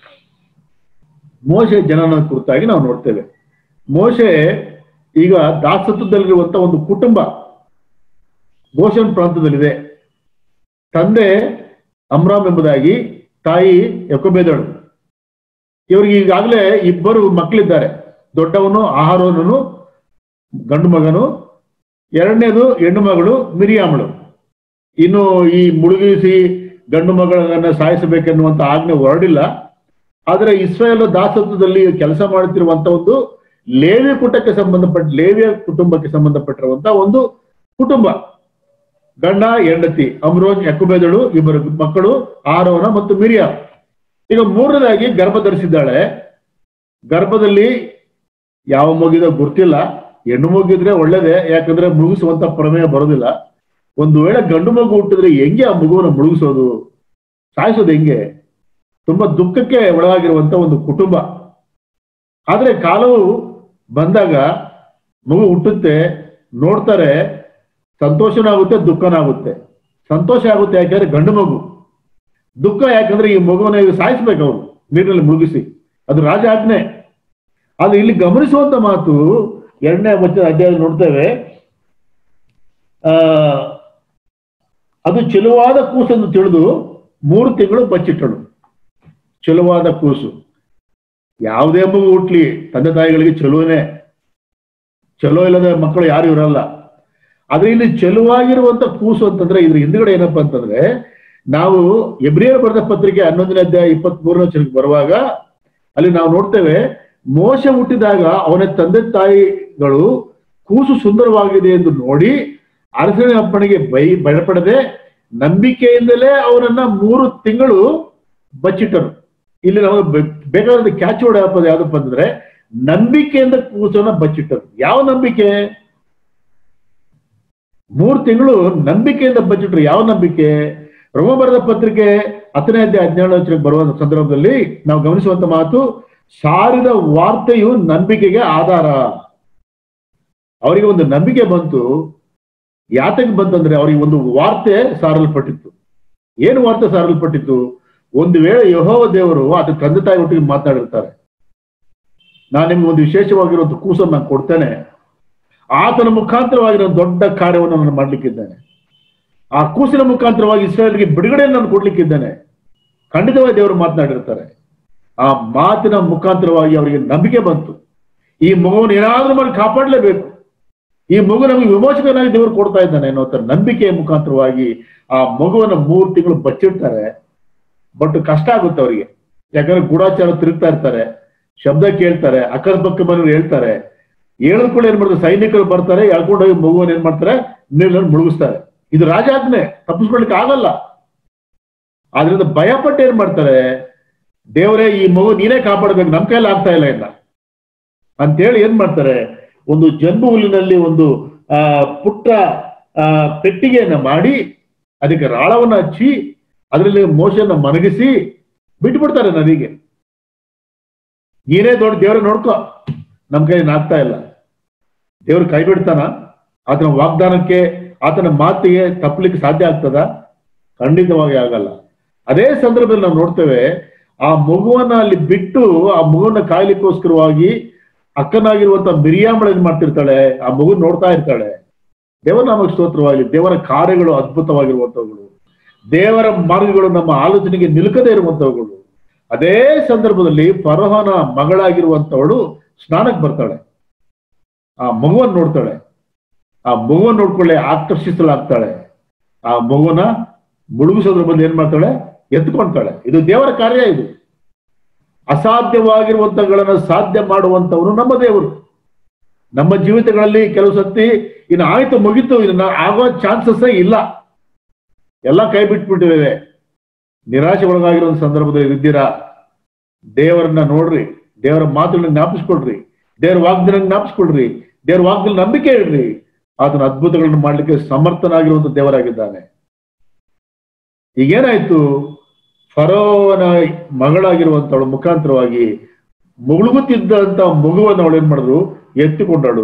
A: ಮೋಶೆ ಜನನ ಕುರಿತಾಗಿ ನಾವು ನೋಡ್ತೇವೆ ಮೋಶೆ ಈಗ ದಾಸತ್ವದಲ್ಲಿರುವಂತ ಒಂದು ಕುಟುಂಬ ಗೋಷನ್ ಪ್ರಾಂತದಲ್ಲಿದೆ ತಂದೆ ಅಮ್ರಾಮ್ ಎಂಬುದಾಗಿ ತಾಯಿ ಯಕೊಬೇದಳು ಇವರಿಗೆ ಈಗಾಗಲೇ ಇಬ್ಬರು ಮಕ್ಕಳಿದ್ದಾರೆ ದೊಡ್ಡವನು ಆಹಾರೋನನು ಗಂಡು ಮಗನು ಎರಡನೇದು ಹೆಣ್ಣು ಮಗಳು ಮಿರಿಯಾಮಳು ಇನ್ನು ಈ ಮುಳುಗಿಸಿ ಗಂಡು ಮಗಳನ್ನ ಸಾಯಿಸಬೇಕೆನ್ನುವಂತ ಆಜ್ಞೆ ಹೊರಡಿಲ್ಲ ಆದರೆ ಇಸ್ರೇಲ್ ದಾಸತ್ವದಲ್ಲಿ ಕೆಲಸ ಮಾಡುತ್ತಿರುವಂತ ಒಂದು ಲೇವಿ ಕುಟಕ್ಕೆ ಸಂಬಂಧಪಟ್ಟ ಲೇವಿಯ ಕುಟುಂಬಕ್ಕೆ ಸಂಬಂಧಪಟ್ಟಿರುವಂತ ಒಂದು ಕುಟುಂಬ ಗಂಡ ಹೆಂಡತಿ ಅಮ್ರೋನ್ ಯಕುಬೇದಳು ಇಬ್ಬರು ಮಕ್ಕಳು ಆರೋನ ಮತ್ತು ಮಿರಿಯ ಈಗ ಮೂರನೇದಾಗಿ ಗರ್ಭ ಧರಿಸಿದ್ದಾಳೆ ಗರ್ಭದಲ್ಲಿ ಯಾವ ಮಗಿದ ಗೊತ್ತಿಲ್ಲ ಹೆಣ್ಣು ಮಗಿದ್ರೆ ಒಳ್ಳೇದೇ ಯಾಕಂದ್ರೆ ಮುಳುಗಿಸುವಂತ ಪ್ರಮೇಯ ಬರೋದಿಲ್ಲ ಒಂದು ವೇಳೆ ಗಂಡು ಮಗು ಹುಟ್ಟಿದ್ರೆ ಹೆಂಗೆ ಆ ಮಗುವನ್ನು ಮುಳುಗಿಸೋದು ಸಾಯಿಸೋದು ಹೆಂಗೆ ತುಂಬಾ ದುಃಖಕ್ಕೆ ಒಳಗಾಗಿರುವಂತ ಒಂದು ಕುಟುಂಬ ಆದ್ರೆ ಕಾಲವು ಬಂದಾಗ ಮಗು ಹುಟ್ಟುತ್ತೆ ನೋಡ್ತಾರೆ ಸಂತೋಷನಾಗುತ್ತೆ ದುಃಖನಾಗುತ್ತೆ ಸಂತೋಷ ಆಗುತ್ತೆ ಯಾಕಂದ್ರೆ ಗಂಡು ಮಗು ದುಃಖ ಯಾಕಂದ್ರೆ ಈ ಮಗುವನ್ನ ಈಗ ಸಾಯಿಸ್ಬೇಕು ಅವರು ನೀರಿನಲ್ಲಿ ಮುಳುಗಿಸಿ ಅದು ರಾಜ ಆಜ್ಞೆ ಆದ್ರೆ ಇಲ್ಲಿ ಗಮನಿಸುವಂತ ಮಾತು ಎರಡನೇ ವಚನ ಅಧ್ಯಾಯ ನೋಡ್ತೇವೆ ಆ ಅದು ಚೆಲುವಾದ ಕೂಸೆಂದು ತಿಳಿದು ಮೂರು ತಿಂಗಳು ಬಚ್ಚಿಟ್ಟಳು ಚಲುವಾದ ಕೂಸು ಯಾವುದೇ ಮಗು ಹುಟ್ಲಿ ತಂದೆ ತಾಯಿಗಳಿಗೆ ಚಲುವನೇ ಚಲೋ ಇಲ್ಲದ ಮಕ್ಕಳು ಯಾರು ಇರಲ್ಲ ಆದ್ರೆ ಇಲ್ಲಿ ಚಲುವಾಗಿರುವಂತ ಕೂಸು ಅಂತಂದ್ರೆ ಇದ್ರ ಹಿಂದ್ಗಡೆ ಏನಪ್ಪಾ ಅಂತಂದ್ರೆ ನಾವು ಎಬ್ರಿಯರ್ ಬರೆದ ಪತ್ರಿಕೆ ಹನ್ನೊಂದನೇ ಅಧ್ಯಾಯ ಇಪ್ಪತ್ತ್ ಮೂರನೇ ವಚನಕ್ಕೆ ಬರುವಾಗ ಅಲ್ಲಿ ನಾವು ನೋಡ್ತೇವೆ ಮೋಶ ಹುಟ್ಟಿದಾಗ ಅವನ ತಂದೆ ತಾಯಿಗಳು ಕೂಸು ಸುಂದರವಾಗಿದೆ ಎಂದು ನೋಡಿ ಅರಸನ ಅಪ್ಪನಿಗೆ ಬೈ ಭಯಪಡದೆ ನಂಬಿಕೆಯಿಂದಲೇ ಅವರನ್ನ ಮೂರು ತಿಂಗಳು ಬಚ್ಚಿಟ್ಟರು ಇಲ್ಲಿ ನಮಗೆ ಬೆ- ಬೇಕಾದ ಕ್ಯಾಚ್ ವರ್ಡ್ ಯಾವ್ದು ಯಾವ್ದಪ್ಪ ಅಂತಂದ್ರೆ ನಂಬಿಕೆಯಿಂದ ಕೂಸನ್ನ ಬಚ್ಚಿಟ್ಟರು ಯಾವ ನಂಬಿಕೆ ಮೂರು ತಿಂಗಳು ನಂಬಿಕೆಯಿಂದ ಬಚ್ಚಿಟ್ರು ಯಾವ ನಂಬಿಕೆ ರೋಮ ಬರೆದ ಪತ್ರಿಕೆ ಹತ್ತನೇ ಅಧ್ಯಾಯ ಹದಿನೇಳು ವಚನಕ್ಕೆ ಬರುವ ಸಂದರ್ಭದಲ್ಲಿ ನಾವು ಗಮನಿಸುವಂತ ಮಾತು ಸಾರಿದ ವಾರ್ತೆಯು ನಂಬಿಕೆಗೆ ಆಧಾರ ಅವರಿಗೆ ಒಂದು ನಂಬಿಕೆ ಬಂತು ಯಾತಕ್ಕೆ ಬಂತಂದ್ರೆ ಅವರಿಗೆ ಒಂದು ವಾರ್ತೆ ಸಾರಲ್ಪಟ್ಟಿತ್ತು ಏನು ವಾರ್ತೆ ಸಾರಲ್ಪಟ್ಟಿತ್ತು ಒಂದು ವೇಳೆ ಯಹೋವ ದೇವರು ಅದು ತಂದೆ ತಾಯಿ ಒಟ್ಟಿಗೆ ಮಾತನಾಡಿರ್ತಾರೆ ನಾನು ನಿಮ್ಗೆ ಒಂದು ವಿಶೇಷವಾಗಿರುವಂತ ಕೂಸನ್ನು ನಾನು ಕೊಡ್ತೇನೆ ಆತನ ಮುಖಾಂತರವಾಗಿ ನಾನು ದೊಡ್ಡ ಕಾರ್ಯವನ್ನು ನಾನು ಮಾಡ್ಲಿಕ್ಕಿದ್ದೇನೆ ಆ ಕೂಸಿನ ಮುಖಾಂತರವಾಗಿ ಇಸ್ರಾಯಲ್ಗೆ ಬಿಡುಗಡೆಯನ್ನು ನಾನು ಕೊಡ್ಲಿಕ್ಕಿದ್ದೇನೆ ಖಂಡಿತವಾಗಿ ದೇವರು ಮಾತನಾಡಿರ್ತಾರೆ ಆ ಮಾತಿನ ಮುಖಾಂತರವಾಗಿ ಅವರಿಗೆ ನಂಬಿಕೆ ಬಂತು ಈ ಮಗುವನ್ನು ಏನಾದ್ರೂ ಮಾಡಿ ಕಾಪಾಡಲೇಬೇಕು ಈ ಮಗು ನಮಗೆ ವಿಮೋಚಕನಾಗಿ ದೇವರು ಕೊಡ್ತಾ ಇದ್ದಾನೆ ಅನ್ನೋ ತರ ನಂಬಿಕೆಯ ಮುಖಾಂತರವಾಗಿ ಆ ಮಗುವನ್ನ ಮೂರು ತಿಂಗಳು ಬಚ್ಚಿಡ್ತಾರೆ ಬಟ್ ಕಷ್ಟ ಆಗುತ್ತೆ ಅವರಿಗೆ ಯಾಕಂದ್ರೆ ಗೂಢಾಚಾರ ತಿರುಗ್ತಾ ಇರ್ತಾರೆ ಶಬ್ದ ಕೇಳ್ತಾರೆ ಅಕ್ಕಪಕ್ಕ ಮನೆಯವ್ರು ಹೇಳ್ತಾರೆ ಹೇಳಿದ್ಕೊಳ್ಳಿ ಏನ್ ಮಾಡ್ತಾರೆ ಸೈನಿಕರು ಬರ್ತಾರೆ ಎಳ್ಕೊಂಡು ಹೋಗಿ ಮಗುವನ್ನ ಏನ್ ಮಾಡ್ತಾರೆ ನೀರಲ್ಲಿ ಮುಳುಗಿಸ್ತಾರೆ ಇದು ರಾಜಾಜ್ಞೆ ತಪ್ಪಿಸ್ಕೊಳ್ಲಿಕ್ಕೆ ಆಗಲ್ಲ ಆದ್ರಿಂದ ಭಯಪಟ್ಟು ಏನ್ ಮಾಡ್ತಾರೆ ದೇವರೇ ಈ ಮಗು ನೀನೇ ಕಾಪಾಡ್ಬೇಕು ನಮ್ ಕೈಯಲ್ಲಿ ಆಗ್ತಾ ಇಲ್ಲ ಇಲ್ಲ ಅಂತೇಳಿ ಏನ್ ಮಾಡ್ತಾರೆ ಒಂದು ಜಂಬು ಹುಲ್ಲಿನಲ್ಲಿ ಒಂದು ಆ ಪುಟ್ಟ ಆ ಪೆಟ್ಟಿಗೆಯನ್ನ ಮಾಡಿ ಅದಕ್ಕೆ ರಾಳವನ್ನ ಹಚ್ಚಿ ಅದರಲ್ಲಿ ಮೋಶನ ಮನಗಿಸಿ ಬಿಟ್ಬಿಡ್ತಾರೆ ನದಿಗೆ ನೀನೇ ದೊಡ್ಡ ದೇವ್ರ ನೋಡ್ಕೊ ನಮ್ ಕೈ ಆಗ್ತಾ ಇಲ್ಲ ದೇವ್ರ ಕೈ ಬಿಡ್ತಾನ ಆತನ ವಾಗ್ದಾನಕ್ಕೆ ಆತನ ಮಾತಿಗೆ ತಪ್ಪಲಿಕ್ಕೆ ಸಾಧ್ಯ ಆಗ್ತದ ಖಂಡಿತವಾಗಿ ಆಗಲ್ಲ ಅದೇ ಸಂದರ್ಭದಲ್ಲಿ ನಾವು ನೋಡ್ತೇವೆ ಆ ಮಗುವನ್ನ ಅಲ್ಲಿ ಬಿಟ್ಟು ಆ ಮಗುವನ್ನ ಕಾಯ್ಲಿಕ್ಕೋಸ್ಕರವಾಗಿ ಅಕ್ಕನಾಗಿರುವಂತ ಮಿರಿಯಾಮಳ ಏನ್ ಮಾಡ್ತಿರ್ತಾಳೆ ಆ ಮಗು ನೋಡ್ತಾ ಇರ್ತಾಳೆ ದೇವರ ನಾಮಕ್ಕೆ ಸ್ತೋತ್ರವಾಗಿ ದೇವರ ಕಾರ್ಯಗಳು ಅದ್ಭುತವಾಗಿರುವಂತವುಗಳು ದೇವರ ಮಾರ್ಗಗಳು ನಮ್ಮ ಆಲೋಚನೆಗೆ ನಿಲುಕದೇ ಇರುವಂತವುಗಳು ಅದೇ ಸಂದರ್ಭದಲ್ಲಿ ಫರೋಹನ ಮಗಳಾಗಿರುವಂತವಳು ಸ್ನಾನಕ್ಕೆ ಬರ್ತಾಳೆ ಆ ಮಗುವನ್ನು ನೋಡ್ತಾಳೆ ಆ ಮಗುವನ್ನು ನೋಡ್ಕೊಳ್ಳೆ ಆಕರ್ಷಿಸಲಾಗ್ತಾಳೆ ಆ ಮಗುವನ್ನ ಮುಳುಗಿಸೋದ್ರ ಬದಲು ಏನ್ ಮಾಡ್ತಾಳೆ ಎತ್ಕೊಳ್ತಾಳೆ ಇದು ದೇವರ ಕಾರ್ಯ ಇದು ಅಸಾಧ್ಯವಾಗಿರುವಂತಗಳನ್ನ ಸಾಧ್ಯ ಮಾಡುವಂತವನು ನಮ್ಮ ದೇವರು ನಮ್ಮ ಜೀವಿತಗಳಲ್ಲಿ ಕೆಲವು ಸತಿ ಇನ್ನು ಆಯ್ತು ಮುಗಿತು ಇದನ್ನ ಆಗೋ ಚಾನ್ಸಸ್ ಇಲ್ಲ ಎಲ್ಲ ಕೈ ಬಿಟ್ಬಿಟ್ಟಿದ್ದೇವೆ ನಿರಾಶೆ ಒಳಗಾಗಿರೋ ಸಂದರ್ಭದಲ್ಲಿ ಇದ್ದೀರಾ ದೇವರನ್ನ ನೋಡ್ರಿ ದೇವರ ಮಾತುಗಳನ್ನ ಜ್ಞಾಪಿಸ್ಕೊಳ್ರಿ ದೇವರ ವಾಗ್ದಾನ ಜ್ಞಾಪಿಸ್ಕೊಳ್ರಿ ದೇವರ ವಾಗ್ದಲ್ಲಿ ನಂಬಿಕೆ ಇಡ್ರಿ ಆತನ ಅದ್ಭುತಗಳನ್ನು ಮಾಡ್ಲಿಕ್ಕೆ ಸಮರ್ಥನಾಗಿರುವಂತ ದೇವರಾಗಿದ್ದಾನೆ ಈಗೇನಾಯ್ತು ಫರೋವನ ಮಗಳಾಗಿರುವಂತವಳ ಮುಖಾಂತರವಾಗಿ ಮುಳುಗುತ್ತಿದ್ದಂತ ಮಗುವನ್ನು ಅವಳು ಏನ್ ಮಾಡಿದ್ರು ಎತ್ತಿಕೊಂಡಳು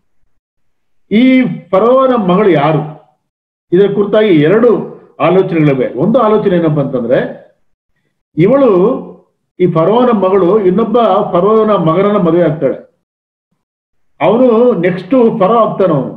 A: ಈ ಫರೋವನ ಮಗಳು ಯಾರು ಇದರ ಕುರಿತಾಗಿ ಎರಡು ಆಲೋಚನೆಗಳಿವೆ ಒಂದು ಆಲೋಚನೆ ಏನಪ್ಪಾ ಅಂತಂದ್ರೆ ಇವಳು ಈ ಫರೋವನ ಮಗಳು ಇನ್ನೊಬ್ಬ ಫರೋವನ ಮಗನನ್ನ ಮದುವೆ ಆಗ್ತಾಳೆ ಅವನು ನೆಕ್ಸ್ಟ್ ಫರೋ ಆಗ್ತಾನ ಅವನು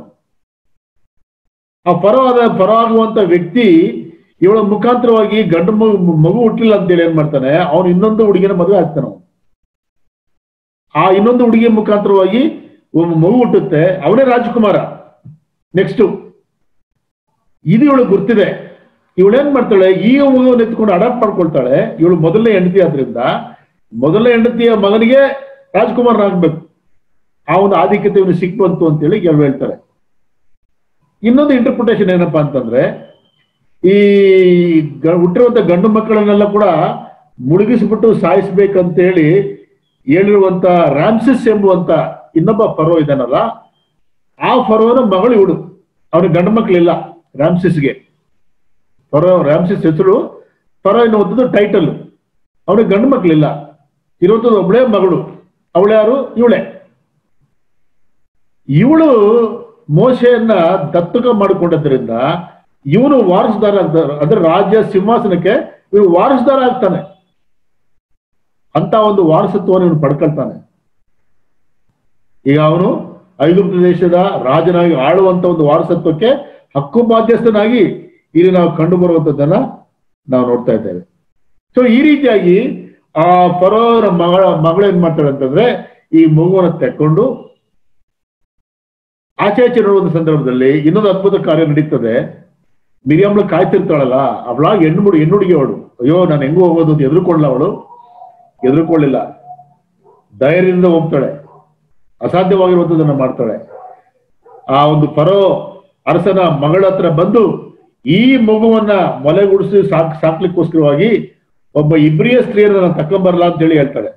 A: ಆ ಫರೋ ಆದ ಫರೋ ಆಗುವಂತ ವ್ಯಕ್ತಿ ಇವಳ ಮುಖಾಂತರವಾಗಿ ಗಂಡು ಮಗು ಮಗು ಹುಟ್ಟಿಲ್ಲ ಅಂತೇಳಿ ಏನ್ ಮಾಡ್ತಾನೆ ಅವನು ಇನ್ನೊಂದು ಹುಡುಗಿನ ಮದುವೆ ಆಗ್ತಾನ ಅವನು ಆ ಇನ್ನೊಂದು ಹುಡುಗಿಯ ಮುಖಾಂತರವಾಗಿ ಒಬ್ಬ ಮಗು ಹುಟ್ಟುತ್ತೆ ಅವನೇ ರಾಜಕುಮಾರ ನೆಕ್ಸ್ಟ್ ಇದು ಇವಳು ಗುರ್ತಿದೆ ಇವಳೇನ್ ಮಾಡ್ತಾಳೆ ಈ ಮಗುವನ್ನು ಎತ್ಕೊಂಡು ಅಡಾಪ್ಟ್ ಮಾಡ್ಕೊಳ್ತಾಳೆ ಇವಳು ಮೊದಲನೇ ಹೆಂಡತಿ ಆದ್ರಿಂದ ಮೊದಲನೇ ಹೆಂಡತಿಯ ಮಗನಿಗೆ ರಾಜ್ಕುಮಾರನಾಗ್ಬೇಕು ಆ ಒಂದು ಆಧಿಕ್ಯತೆ ಇವನು ಸಿಕ್ಬಂತು ಅಂತೇಳಿ ಕೆಲವು ಹೇಳ್ತಾರೆ ಇನ್ನೊಂದು ಇಂಟರ್ಪ್ರಿಟೇಷನ್ ಏನಪ್ಪಾ ಅಂತಂದ್ರೆ ಈ ಗ- ಹುಟ್ಟಿರುವಂತ ಗಂಡು ಮಕ್ಕಳನ್ನೆಲ್ಲ ಕೂಡ ಮುಳುಗಿಸ್ಬಿಟ್ಟು ಸಾಯಿಸ್ಬೇಕಂತೇಳಿ ಹೇಳಿರುವಂತ ರಾಮ್ಸಿಸ್ ಎಂಬುವಂತ ಇನ್ನೊಬ್ಬ ಫರೋ ಇದ್ದಾನಲ್ಲ ಆ ಫರೋನ ಮಗಳು ಇವಳು ಅವನಿಗೆ ಗಂಡು ಮಕ್ಕಳಿಲ್ಲ ರಾಮ್ಸಿಸ್ಗೆ ಫರೋ ರಾಮ್ಸಿಸ್ ಹೆಸರು ಫರೋ ಎನ್ನುವಂಥದ್ದು ಟೈಟಲ್ ಅವನಿಗೆ ಗಂಡು ಮಕ್ಕಳಿಲ್ಲ ಇರುವಂಥದ್ದು ಒಬ್ಬಳೇ ಮಗಳು ಅವಳು ಯಾರು ಇವಳೆ ಇವಳು ಮೋಶೆಯನ್ನ ದತ್ತಕ ಮಾಡಿಕೊಂಡದ್ರಿಂದ ಇವನು ವಾರಸುದಾರ ಆಗ್ತಾರೆ ಅಂದ್ರೆ ರಾಜ್ಯ ಸಿಂಹಾಸನಕ್ಕೆ ಇವನು ವಾರಸುದಾರ ಆಗ್ತಾನೆ ಅಂತ ಒಂದು ವಾರಸತ್ವವನ್ನು ಇವನು ಪಡ್ಕೊಳ್ತಾನೆ ಈಗ ಅವನು ಐಗುಪ್ತ ದೇಶದ ರಾಜನಾಗಿ ಆಳುವಂತ ಒಂದು ವಾರಸತ್ವಕ್ಕೆ ಹಕ್ಕು ಬಾಧ್ಯಸ್ಥನಾಗಿ ಇಲ್ಲಿ ನಾವು ಕಂಡು ಬರುವಂತದ್ದನ್ನ ನಾವು ನೋಡ್ತಾ ಇದ್ದೇವೆ ಸೊ ಈ ರೀತಿಯಾಗಿ ಆ ಫರೋರ ಮಗಳ ಮಗಳು ಏನ್ ಮಾಡ್ತಾಳೆ ಅಂತಂದ್ರೆ ಈ ಮಗುವನ್ನ ತೆಕ್ಕೊಂಡು ಆಚೆ ಆಚೆ ನೋಡುವ ಸಂದರ್ಭದಲ್ಲಿ ಇನ್ನೊಂದು ಅದ್ಭುತ ಕಾರ್ಯ ನಡೀತದೆ ಮಿರಿಯಮ್ಳು ಕಾಯ್ತಿರ್ತಾಳಲ್ಲ ಅವಳ ಹೆಣ್ಣು ಹೆಣ್ಣು ಹುಡುಗಿ ಅವಳು ಅಯ್ಯೋ ನಾನು ಹೆಂಗೂ ಹೋಗೋದು ಅಂತ ಎದುರುಕೊಳ್ಳಲ್ಲ ಅವಳು ಎದುರುಕೊಳ್ಳಿಲ್ಲ ಧೈರ್ಯದಿಂದ ಹೋಗ್ತಾಳೆ ಅಸಾಧ್ಯವಾಗಿರುವಂಥದ್ದನ್ನ ಮಾಡ್ತಾಳೆ ಆ ಒಂದು ಫರೋ ಅರಸನ ಮಗಳ ಹತ್ರ ಬಂದು ಈ ಮಗುವನ್ನ ಮೊಲೆಗುಡಿಸಿ ಸಾಕ್ ಸಾಕ್ಲಿಕ್ಕೋಸ್ಕರವಾಗಿ ಒಬ್ಬ ಇಬ್ರಿಯ ಸ್ತ್ರೀಯರನ್ನ ತಕೊಂಬರಲ್ಲ ಅಂತ ಹೇಳಿ ಹೇಳ್ತಾಳೆ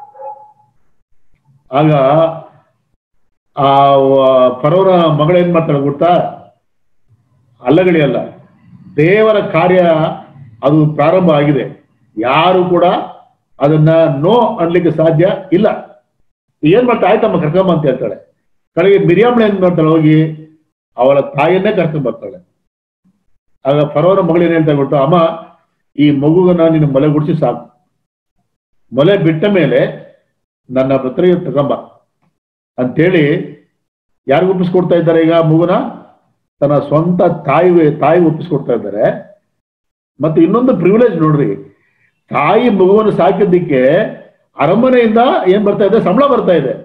A: ಆಗ ಆ ಫರೋನ ಮಗಳು ಏನ್ ಮಾಡ್ತಾಳೆ ಗೊತ್ತಾ ಅಲ್ಲಗಡಿ ಅಲ್ಲ ದೇವರ ಕಾರ್ಯ ಅದು ಪ್ರಾರಂಭ ಆಗಿದೆ ಯಾರು ಕೂಡ ಅದನ್ನ ನೋ ಅನ್ಲಿಕ್ಕೆ ಸಾಧ್ಯ ಇಲ್ಲ ಏನ್ ಮಾಡ್ತಾ ಆಯ್ತಮ್ಮ ಕರ್ಕೊಂಬ ಅಂತ ಹೇಳ್ತಾಳೆ ಕಡೆಗೆ ಮಿರಿಯಾಮಳೆ ಏನ್ ಮಾಡ್ತಾಳೆ ಹೋಗಿ ಅವಳ ತಾಯಿಯನ್ನೇ ಕರ್ಕೊಂಡ್ ಬರ್ತಾಳೆ ಆಗ ಫರೋನ ಮಗಳು ಏನ್ ಹೇಳ್ತಾ ಗೊತ್ತಾ ಅಮ್ಮ ಈ ಮಗುವನ್ನ ನೀನು ಮೊಲೆ ಗುಡಿಸಿ ಸಾಕು ಮೊಲೆ ಬಿಟ್ಟ ಮೇಲೆ ನನ್ನ ಹತ್ರ ತಗೊಂಬ ಅಂತೇಳಿ ಯಾರಿಗೂ ಒಪ್ಪಿಸ್ಕೊಡ್ತಾ ಇದ್ದಾರೆ ಈಗ ಮಗುನ ತನ್ನ ಸ್ವಂತ ತಾಯಿ ತಾಯಿ ಒಪ್ಪಿಸ್ಕೊಡ್ತಾ ಇದ್ದಾರೆ ಮತ್ತೆ ಇನ್ನೊಂದು ಪ್ರಿವಿಲೇಜ್ ನೋಡ್ರಿ ತಾಯಿ ಮಗುವನ್ನು ಸಾಕಿದ್ದಕ್ಕೆ ಅರಮನೆಯಿಂದ ಏನ್ ಬರ್ತಾ ಇದೆ ಸಂಬಳ ಬರ್ತಾ ಇದೆ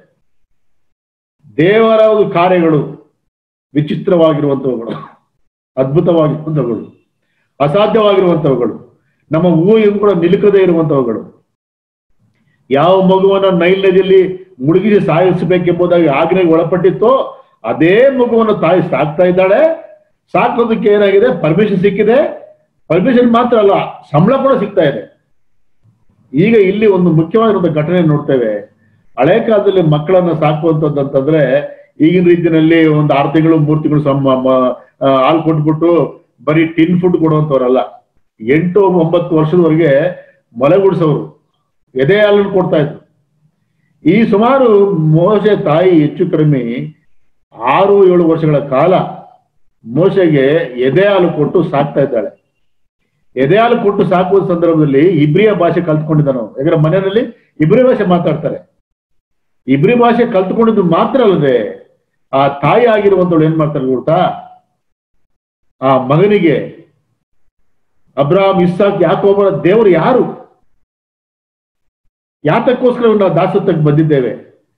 A: ದೇವರ ಒಂದು ಕಾರ್ಯಗಳು ವಿಚಿತ್ರವಾಗಿರುವಂತವುಗಳು ಅದ್ಭುತವಾಗಿರುವಂತವುಗಳು ಅಸಾಧ್ಯವಾಗಿರುವಂತವುಗಳು ನಮ್ಮ ಊಹೆಗೂ ಕೂಡ ನಿಲುಕದೇ ಇರುವಂತವುಗಳು ಯಾವ ಮಗುವನ್ನ ನೈಲ್ ನದಿಯಲ್ಲಿ ಮುಳುಗಿಸಿ ಸಾಯಿಸಬೇಕೆಂಬುದಾಗಿ ಆಜ್ಞೆಗೆ ಒಳಪಟ್ಟಿತ್ತೋ ಅದೇ ಮಗುವನ್ನು ತಾಯಿ ಸಾಕ್ತಾ ಇದ್ದಾಳೆ ಸಾಕೋದಕ್ಕೆ ಏನಾಗಿದೆ ಪರ್ಮಿಷನ್ ಸಿಕ್ಕಿದೆ ಪರ್ಮಿಷನ್ ಮಾತ್ರ ಅಲ್ಲ ಸಂಬಳ ಕೂಡ ಸಿಗ್ತಾ ಇದೆ ಈಗ ಇಲ್ಲಿ ಒಂದು ಮುಖ್ಯವಾಗಿರುವ ಘಟನೆ ನೋಡ್ತೇವೆ ಹಳೆ ಕಾಲದಲ್ಲಿ ಮಕ್ಕಳನ್ನ ಸಾಕುವಂಥದ್ದು ಅಂತಂದ್ರೆ ಈಗಿನ ರೀತಿಯಲ್ಲಿ ಒಂದು ಆರು ತಿಂಗಳು ಮೂರು ತಿಂಗಳು ಸಮ ಮ- ಆ, ಹಾಲು ಕೊಟ್ಬಿಟ್ಟು ಬರೀ ಟಿನ್ ಫುಡ್ ಕೊಡುವಂತವ್ರಲ್ಲ ಎಂಟು ಒಂಬತ್ತು ವರ್ಷದವರೆಗೆ ಮೊಲೆಗುಡಿಸೋರು ಎದೆ ಹಾಲನ್ನು ಕೊಡ್ತಾ ಇದ್ರು ಈ ಸುಮಾರು ಮೋಸೆ ತಾಯಿ ಹೆಚ್ಚು ಕಡಿಮೆ ಆರು ಏಳು ವರ್ಷಗಳ ಕಾಲ ಮೋಸೆಗೆ ಎದೆ ಹಾಲು ಕೊಟ್ಟು ಸಾಕ್ತಾ ಇದ್ದಾಳೆ ಎದೆ ಹಾಲು ಕೊಟ್ಟು ಸಾಕುವ ಸಂದರ್ಭದಲ್ಲಿ ಇಬ್ರಿಯ ಭಾಷೆ ಕಲ್ತ್ಕೊಂಡಿದ್ದಾನೆ ಅವನು ಯಾಕಂದ್ರೆ ಮನೆಯಲ್ಲಿ ಇಬ್ರಿ ಭಾಷೆ ಮಾತಾಡ್ತಾರೆ ಇಬ್ರಿ ಭಾಷೆ ಕಲ್ತ್ಕೊಂಡಿದ್ದು ಮಾತ್ರ ಅಲ್ಲದೆ ಆ ತಾಯಿ ಆಗಿರುವಂತವಳು ಏನ್ ಮಾಡ್ತಾರೆ ಗೊತ್ತಾ ಆ ಮಗನಿಗೆ ಅಬ್ರಾಮ್ ಇಸ್ಸಾಕ್ ಯಾಕೋಬರ ದೇವರು ಯಾರು ಯಾತಕ್ಕೋಸ್ಕರ ನಾವು ದಾಸತ್ವಕ್ಕೆ ಬಂದಿದ್ದೇವೆ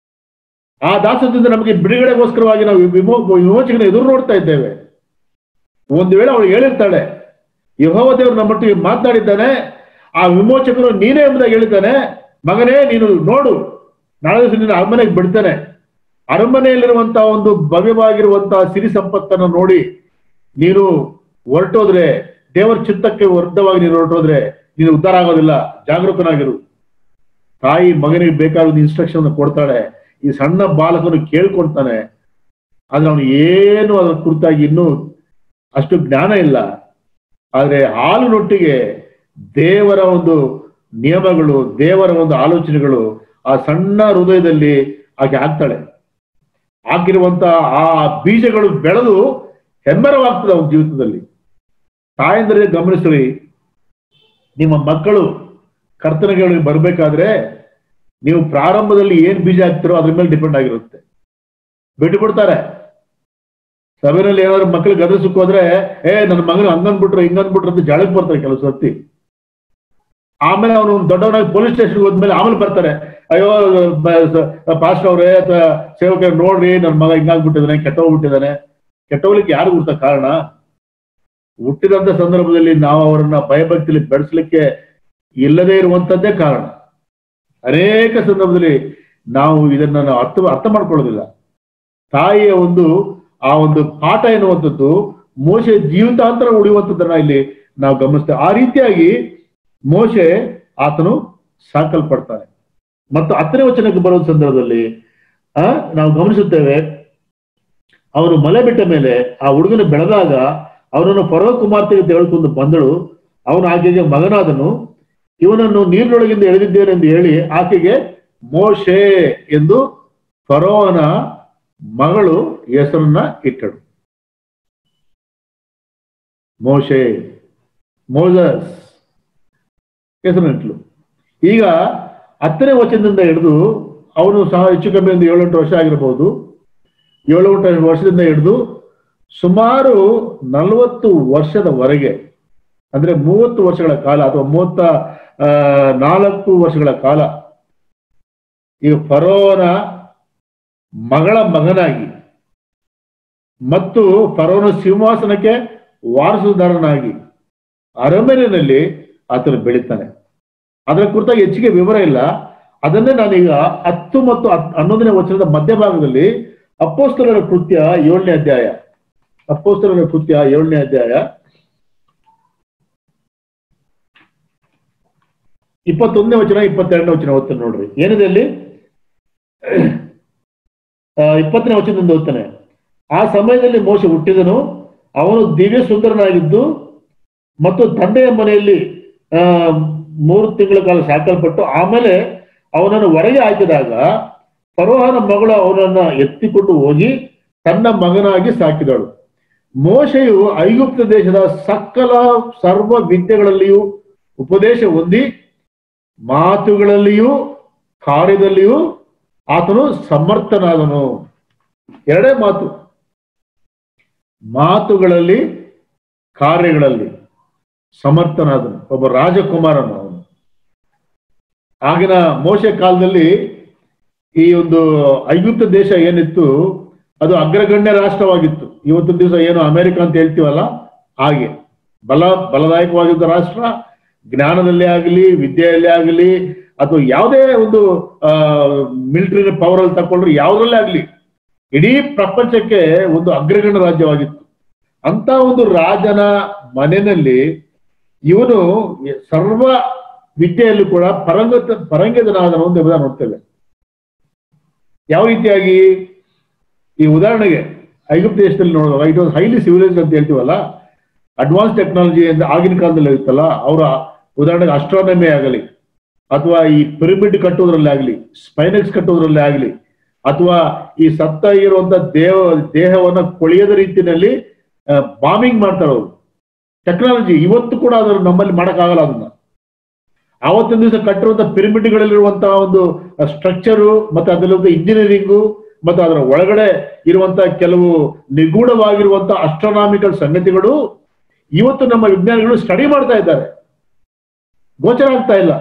A: ಆ ದಾಸತ್ವದಿಂದ ನಮಗೆ ಬಿಡುಗಡೆಗೋಸ್ಕರವಾಗಿ ನಾವು ವಿಮೋ ವಿಮೋಚಕನ ಎದುರು ನೋಡ್ತಾ ಇದ್ದೇವೆ ಒಂದು ವೇಳೆ ಅವಳು ಹೇಳಿರ್ತಾಳೆ ಯಹೋವ ದೇವರು ನಮ್ಮ ಮಟ್ಟಿಗೆ ಮಾತನಾಡಿದ್ದಾನೆ ಆ ವಿಮೋಚಕನು ನೀನೇ ಎಂಬುದಾಗಿ ಹೇಳಿದ್ದಾನೆ ಮಗನೇ ನೀನು ನೋಡು ನಾಳೆ ದಿವಸ ನಿನ್ನ ಅರಮನೆಗೆ ಬಿಡ್ತಾನೆ ಅರಮನೆಯಲ್ಲಿರುವಂತಹ ಒಂದು ಭವ್ಯವಾಗಿರುವಂತಹ ಸಿರಿ ಸಂಪತ್ತನ್ನು ನೋಡಿ ನೀನು ಹೊರಟೋದ್ರೆ ದೇವರ ಚಿತ್ತಕ್ಕೆ ವಿರುದ್ಧವಾಗಿ ನೀನು ಹೊರಟೋದ್ರೆ ನೀನು ಉದ್ಧಾರ ಆಗೋದಿಲ್ಲ ಜಾಗರೂಕನಾಗಿರು ತಾಯಿ ಮಗನಿಗೆ ಬೇಕಾದ ಇನ್ಸ್ಟ್ರಕ್ಷನ್ ಕೊಡ್ತಾಳೆ ಈ ಸಣ್ಣ ಬಾಲಕನು ಕೇಳ್ಕೊಳ್ತಾನೆ ಆದ್ರೆ ಅವನು ಏನು ಅದರ ಕುರಿತಾಗಿ ಇನ್ನೂ ಅಷ್ಟು ಜ್ಞಾನ ಇಲ್ಲ ಆದ್ರೆ ಹಾಲಿನೊಟ್ಟಿಗೆ ದೇವರ ಒಂದು ನಿಯಮಗಳು ದೇವರ ಒಂದು ಆಲೋಚನೆಗಳು ಆ ಸಣ್ಣ ಹೃದಯದಲ್ಲಿ ಆಕೆ ಆಗ್ತಾಳೆ ಹಾಕಿರುವಂತ ಆ ಬೀಜಗಳು ಬೆಳೆದು ಹೆಮ್ಮರವಾಗ್ತದೆ ಅವನ ಜೀವಿತದಲ್ಲಿ ತಾಯಂದ್ರೆ ಗಮನಿಸ್ರಿ ನಿಮ್ಮ ಮಕ್ಕಳು ಕರ್ತನೆಗಳಿಗೆ ಬರ್ಬೇಕಾದ್ರೆ ನೀವು ಪ್ರಾರಂಭದಲ್ಲಿ ಏನ್ ಬೀಜ ಹಾಕ್ತಿರೋ ಅದ್ರ ಮೇಲೆ ಡಿಪೆಂಡ್ ಆಗಿರುತ್ತೆ ಬಿಟ್ಟು ಬಿಡ್ತಾರೆ ಸಭೆಯಲ್ಲಿ ಏನಾದ್ರು ಮಕ್ಳಿಗೆ ಗದರ್ಸಕ್ ಹೋದ್ರೆ ಏ ನನ್ನ ಮಗನ ಹಂಗನ್ಬಿಟ್ರು ಹಿಂಗನ್ಬಿಟ್ರು ಅಂತ ಜಾಳಕ್ ಬರ್ತಾರೆ ಕೆಲವು ಸರ್ತಿ ಆಮೇಲೆ ಅವನು ದೊಡ್ಡವನಾಗಿ ಪೊಲೀಸ್ ಸ್ಟೇಷನ್ಗೆ ಹೋದ್ಮೇಲೆ ಆಮೇಲೆ ಬರ್ತಾರೆ ಅಯ್ಯೋ ಪಾಸ್ಟ್ ಅವ್ರೆ ಅಥವಾ ಸೇವಕರು ನೋಡ್ರಿ ನನ್ನ ಮಗ ಹಿಂಗಾಗ್ಬಿಟ್ಟಿದ್ದಾನೆ ಕೆಟ್ಟೋಗ್ಬಿಟ್ಟಿದ್ದಾನೆ ಕೆಟ್ಟೋಗ್ಲಿಕ್ಕೆ ಯಾರು ಗೊತ್ತ ಕಾರಣ ಹುಟ್ಟಿದಂತ ಸಂದರ್ಭದಲ್ಲಿ ನಾವು ಅವರನ್ನ ಭಯಭಕ್ತಿಲಿ ಬೆಳೆಸಲಿಕ್ಕೆ ಇಲ್ಲದೆ ಇರುವಂತದ್ದೇ ಕಾರಣ ಅನೇಕ ಸಂದರ್ಭದಲ್ಲಿ ನಾವು ಇದನ್ನ ನಾವು ಅರ್ಥ ಅರ್ಥ ಮಾಡ್ಕೊಳ್ಳೋದಿಲ್ಲ ತಾಯಿಯ ಒಂದು ಆ ಒಂದು ಪಾಠ ಎನ್ನುವಂಥದ್ದು ಮೋಸೆ ಜೀವಿತಾಂತರ ಉಳಿಯುವಂಥದ್ದನ್ನ ಇಲ್ಲಿ ನಾವು ಗಮನಿಸ್ತೇವೆ ಆ ರೀತಿಯಾಗಿ ಮೋಶೆ ಆತನು ಸಾಕಲ್ಪಡ್ತಾನೆ ಮತ್ತು ಹತ್ತನೇ ವಚನಕ್ಕೆ ಬರುವ ಸಂದರ್ಭದಲ್ಲಿ ಆ ನಾವು ಗಮನಿಸುತ್ತೇವೆ ಅವನು ಮಲೆ ಬಿಟ್ಟ ಮೇಲೆ ಆ ಹುಡುಗನ ಬೆಳೆದಾಗ ಅವನನ್ನು ಪರ್ವ ಕುಮಾರ್ತೆಗೆ ತೆಗೆದುಕೊಂಡು ಬಂದಳು ಅವನು ಆಕೆಗೆ ಮಗನಾದನು ಇವನನ್ನು ನೀರಿನೊಳಗಿಂದ ಎಳೆದಿದ್ದೇನೆ ಎಂದು ಹೇಳಿ ಆಕೆಗೆ ಮೋಶೆ ಎಂದು ಫರೋವನ ಮಗಳು ಹೆಸರನ್ನ ಇಟ್ಟಳು ಮೋಶೆ ಮೋಸಸ್ ಹೆಸರಿಟ್ಲು ಈಗ ಹತ್ತನೇ ವಚನದಿಂದ ಹಿಡಿದು ಅವನು ಸಹ ಹೆಚ್ಚು ಕಮ್ಮಿ ಒಂದು ಏಳೆಂಟು ವರ್ಷ ಆಗಿರಬಹುದು ಏಳು ಎಂಟು ವರ್ಷದಿಂದ ಹಿಡಿದು ಸುಮಾರು ನಲವತ್ತು ವರ್ಷದವರೆಗೆ ಅಂದ್ರೆ ಮೂವತ್ತು ವರ್ಷಗಳ ಕಾಲ ಅಥವಾ ಮೂವತ್ತ ಆ, ನಾಲ್ಕು ವರ್ಷಗಳ ಕಾಲ ಈ ಫರೋನ ಮಗಳ ಮಗನಾಗಿ ಮತ್ತು ಫರೋನ ಸಿಂಹಾಸನಕ್ಕೆ ವಾರಸುದಾರನಾಗಿ ಅರಮನೆಯಲ್ಲಿ ಆತನು ಬೆಳೀತಾನೆ ಅದರ ಕುರಿತಾಗಿ ಹೆಚ್ಚಿಗೆ ವಿವರ ಇಲ್ಲ ಅದನ್ನೇ ನಾನೀಗ ಹತ್ತು ಮತ್ತು ಹತ್- ಹನ್ನೊಂದನೇ ವಚನದ ಮಧ್ಯಭಾಗದಲ್ಲಿ ಅಪ್ಪೋಸ್ತಲರ ಕೃತ್ಯ ಏಳನೇ ಅಧ್ಯಾಯ ಅಪ್ಪೋಸ್ತಲರ ಕೃತ್ಯ ಏಳನೇ ಅಧ್ಯಾಯ ಇಪ್ಪತ್ತೊಂದನೇ ವಚನ ಇಪ್ಪತ್ತೆರಡನೇ ವಚನ ಓದ್ತಾನೆ ನೋಡ್ರಿ ಏನಿದೆ ಅಲ್ಲಿ ಆ, ಇಪ್ಪತ್ತನೇ ವಚನದಿಂದ ಓದ್ತಾನೆ ಆ ಸಮಯದಲ್ಲಿ ಮೋಶ ಹುಟ್ಟಿದನು ಅವನು ದಿವ್ಯ ಸುಂದರನಾಗಿದ್ದು ಮತ್ತು ತಂದೆಯ ಮನೆಯಲ್ಲಿ ಆ ಮೂರು ತಿಂಗಳ ಕಾಲ ಸಾಕಲ್ಪಟ್ಟು ಆಮೇಲೆ ಅವನನ್ನು ಹೊರಗೆ ಹಾಕಿದಾಗ ಫರೋಹನ ಮಗಳು ಅವನನ್ನ ಎತ್ತಿಕೊಂಡು ಹೋಗಿ ತನ್ನ ಮಗನಾಗಿ ಸಾಕಿದಳು ಮೋಶೆಯು ಐಗುಪ್ತ ದೇಶದ ಸಕಲ ಸರ್ವ ವಿದ್ಯೆಗಳಲ್ಲಿಯೂ ಉಪದೇಶ ಹೊಂದಿ ಮಾತುಗಳಲ್ಲಿಯೂ ಕಾರ್ಯದಲ್ಲಿಯೂ ಆತನು ಸಮರ್ಥನಾದನು ಎರಡೇ ಮಾತು ಮಾತುಗಳಲ್ಲಿ ಕಾರ್ಯಗಳಲ್ಲಿ ಸಮರ್ಥನಾದನು ಒಬ್ಬ ರಾಜಕುಮಾರನು ಅವನು ಆಗಿನ ಮೋಶೆ ಕಾಲದಲ್ಲಿ ಈ ಒಂದು ಐಗುಪ್ತ ದೇಶ ಏನಿತ್ತು ಅದು ಅಗ್ರಗಣ್ಯ ರಾಷ್ಟ್ರವಾಗಿತ್ತು ಇವತ್ತು ದಿವಸ ಏನು ಅಮೆರಿಕ ಅಂತ ಹೇಳ್ತೀವಲ್ಲ ಹಾಗೆ ಬಲ ಬಲದಾಯಕವಾಗಿದ್ದ ರಾಷ್ಟ್ರ ಜ್ಞಾನದಲ್ಲಿ ಆಗಲಿ ವಿದ್ಯೆಯಲ್ಲಿ ಆಗಲಿ ಅಥವಾ ಯಾವುದೇ ಒಂದು ಆ ಮಿಲಿಟರಿ ಪವರ್ ಅಲ್ಲಿ ತಕೊಂಡ್ರೆ ಯಾವುದ್ರಲ್ಲೇ ಆಗಲಿ ಇಡೀ ಪ್ರಪಂಚಕ್ಕೆ ಒಂದು ಅಗ್ರಗಣ್ಯ ರಾಜ್ಯವಾಗಿತ್ತು ಅಂತ ಒಂದು ರಾಜನ ಮನೆಯಲ್ಲಿ ಇವನು ಸರ್ವ ವಿದ್ಯೆಯಲ್ಲೂ ಕೂಡ ಪರಂಗತ ಪರಂಗತನಾದನು ಅಂತ ಎಂಬುದನ್ನು ನೋಡ್ತೇವೆ ಯಾವ ರೀತಿಯಾಗಿ ಈ ಉದಾಹರಣೆಗೆ ಐಗುಪ್ತ ದೇಶದಲ್ಲಿ ನೋಡುವಾಗ ಇಟ್ ವಾಸ್ ಹೈಲಿ ಸಿವಿಲೈಸ್ಡ್ ಅಂತ ಹೇಳ್ತೀವಲ್ಲ ಅಡ್ವಾನ್ಸ್ ಟೆಕ್ನಾಲಜಿ ಅಂತ ಆಗಿನ ಕಾಲದಲ್ಲಿ ಇರುತ್ತಲ್ಲ ಅವರ ಉದಾಹರಣೆಗೆ ಅಸ್ಟ್ರಾನಮಿ ಆಗಲಿ ಅಥವಾ ಈ ಪಿರಮಿಡ್ ಕಟ್ಟೋದ್ರಲ್ಲಿ ಆಗಲಿ ಸ್ಪೈನೆಕ್ಸ್ ಕಟ್ಟೋದ್ರಲ್ಲಿ ಆಗಲಿ ಅಥವಾ ಈ ಸತ್ತ ಇರುವಂತ ದೇಹ ದೇಹವನ್ನ ಕೊಳೆಯದ ರೀತಿಯಲ್ಲಿ ಬಾಂಬಿಂಗ್ ಮಾಡ್ತಾರೆ ಅವರು ಟೆಕ್ನಾಲಜಿ ಇವತ್ತು ಕೂಡ ಅದರ ನಮ್ಮಲ್ಲಿ ಮಾಡಕ್ಕಾಗಲ್ಲ ಅದನ್ನ ಆವತ್ತಿನ ದಿವಸ ಕಟ್ಟಿರುವಂತ ಪಿರಮಿಡ್ಗಳಲ್ಲಿರುವಂತಹ ಒಂದು ಸ್ಟ್ರಕ್ಚರು ಮತ್ತೆ ಅದರಲ್ಲಿರುವಂತ ಇಂಜಿನಿಯರಿಂಗು ಮತ್ತು ಅದರ ಒಳಗಡೆ ಇರುವಂತಹ ಕೆಲವು ನಿಗೂಢವಾಗಿರುವಂತಹ ಅಸ್ಟ್ರಾನಾಮಿಕಲ್ ಸಂಗತಿಗಳು ಇವತ್ತು ನಮ್ಮ ವಿಜ್ಞಾನಿಗಳು ಸ್ಟಡಿ ಮಾಡ್ತಾ ಇದ್ದಾರೆ ಗೋಚರ ಆಗ್ತಾ ಇಲ್ಲ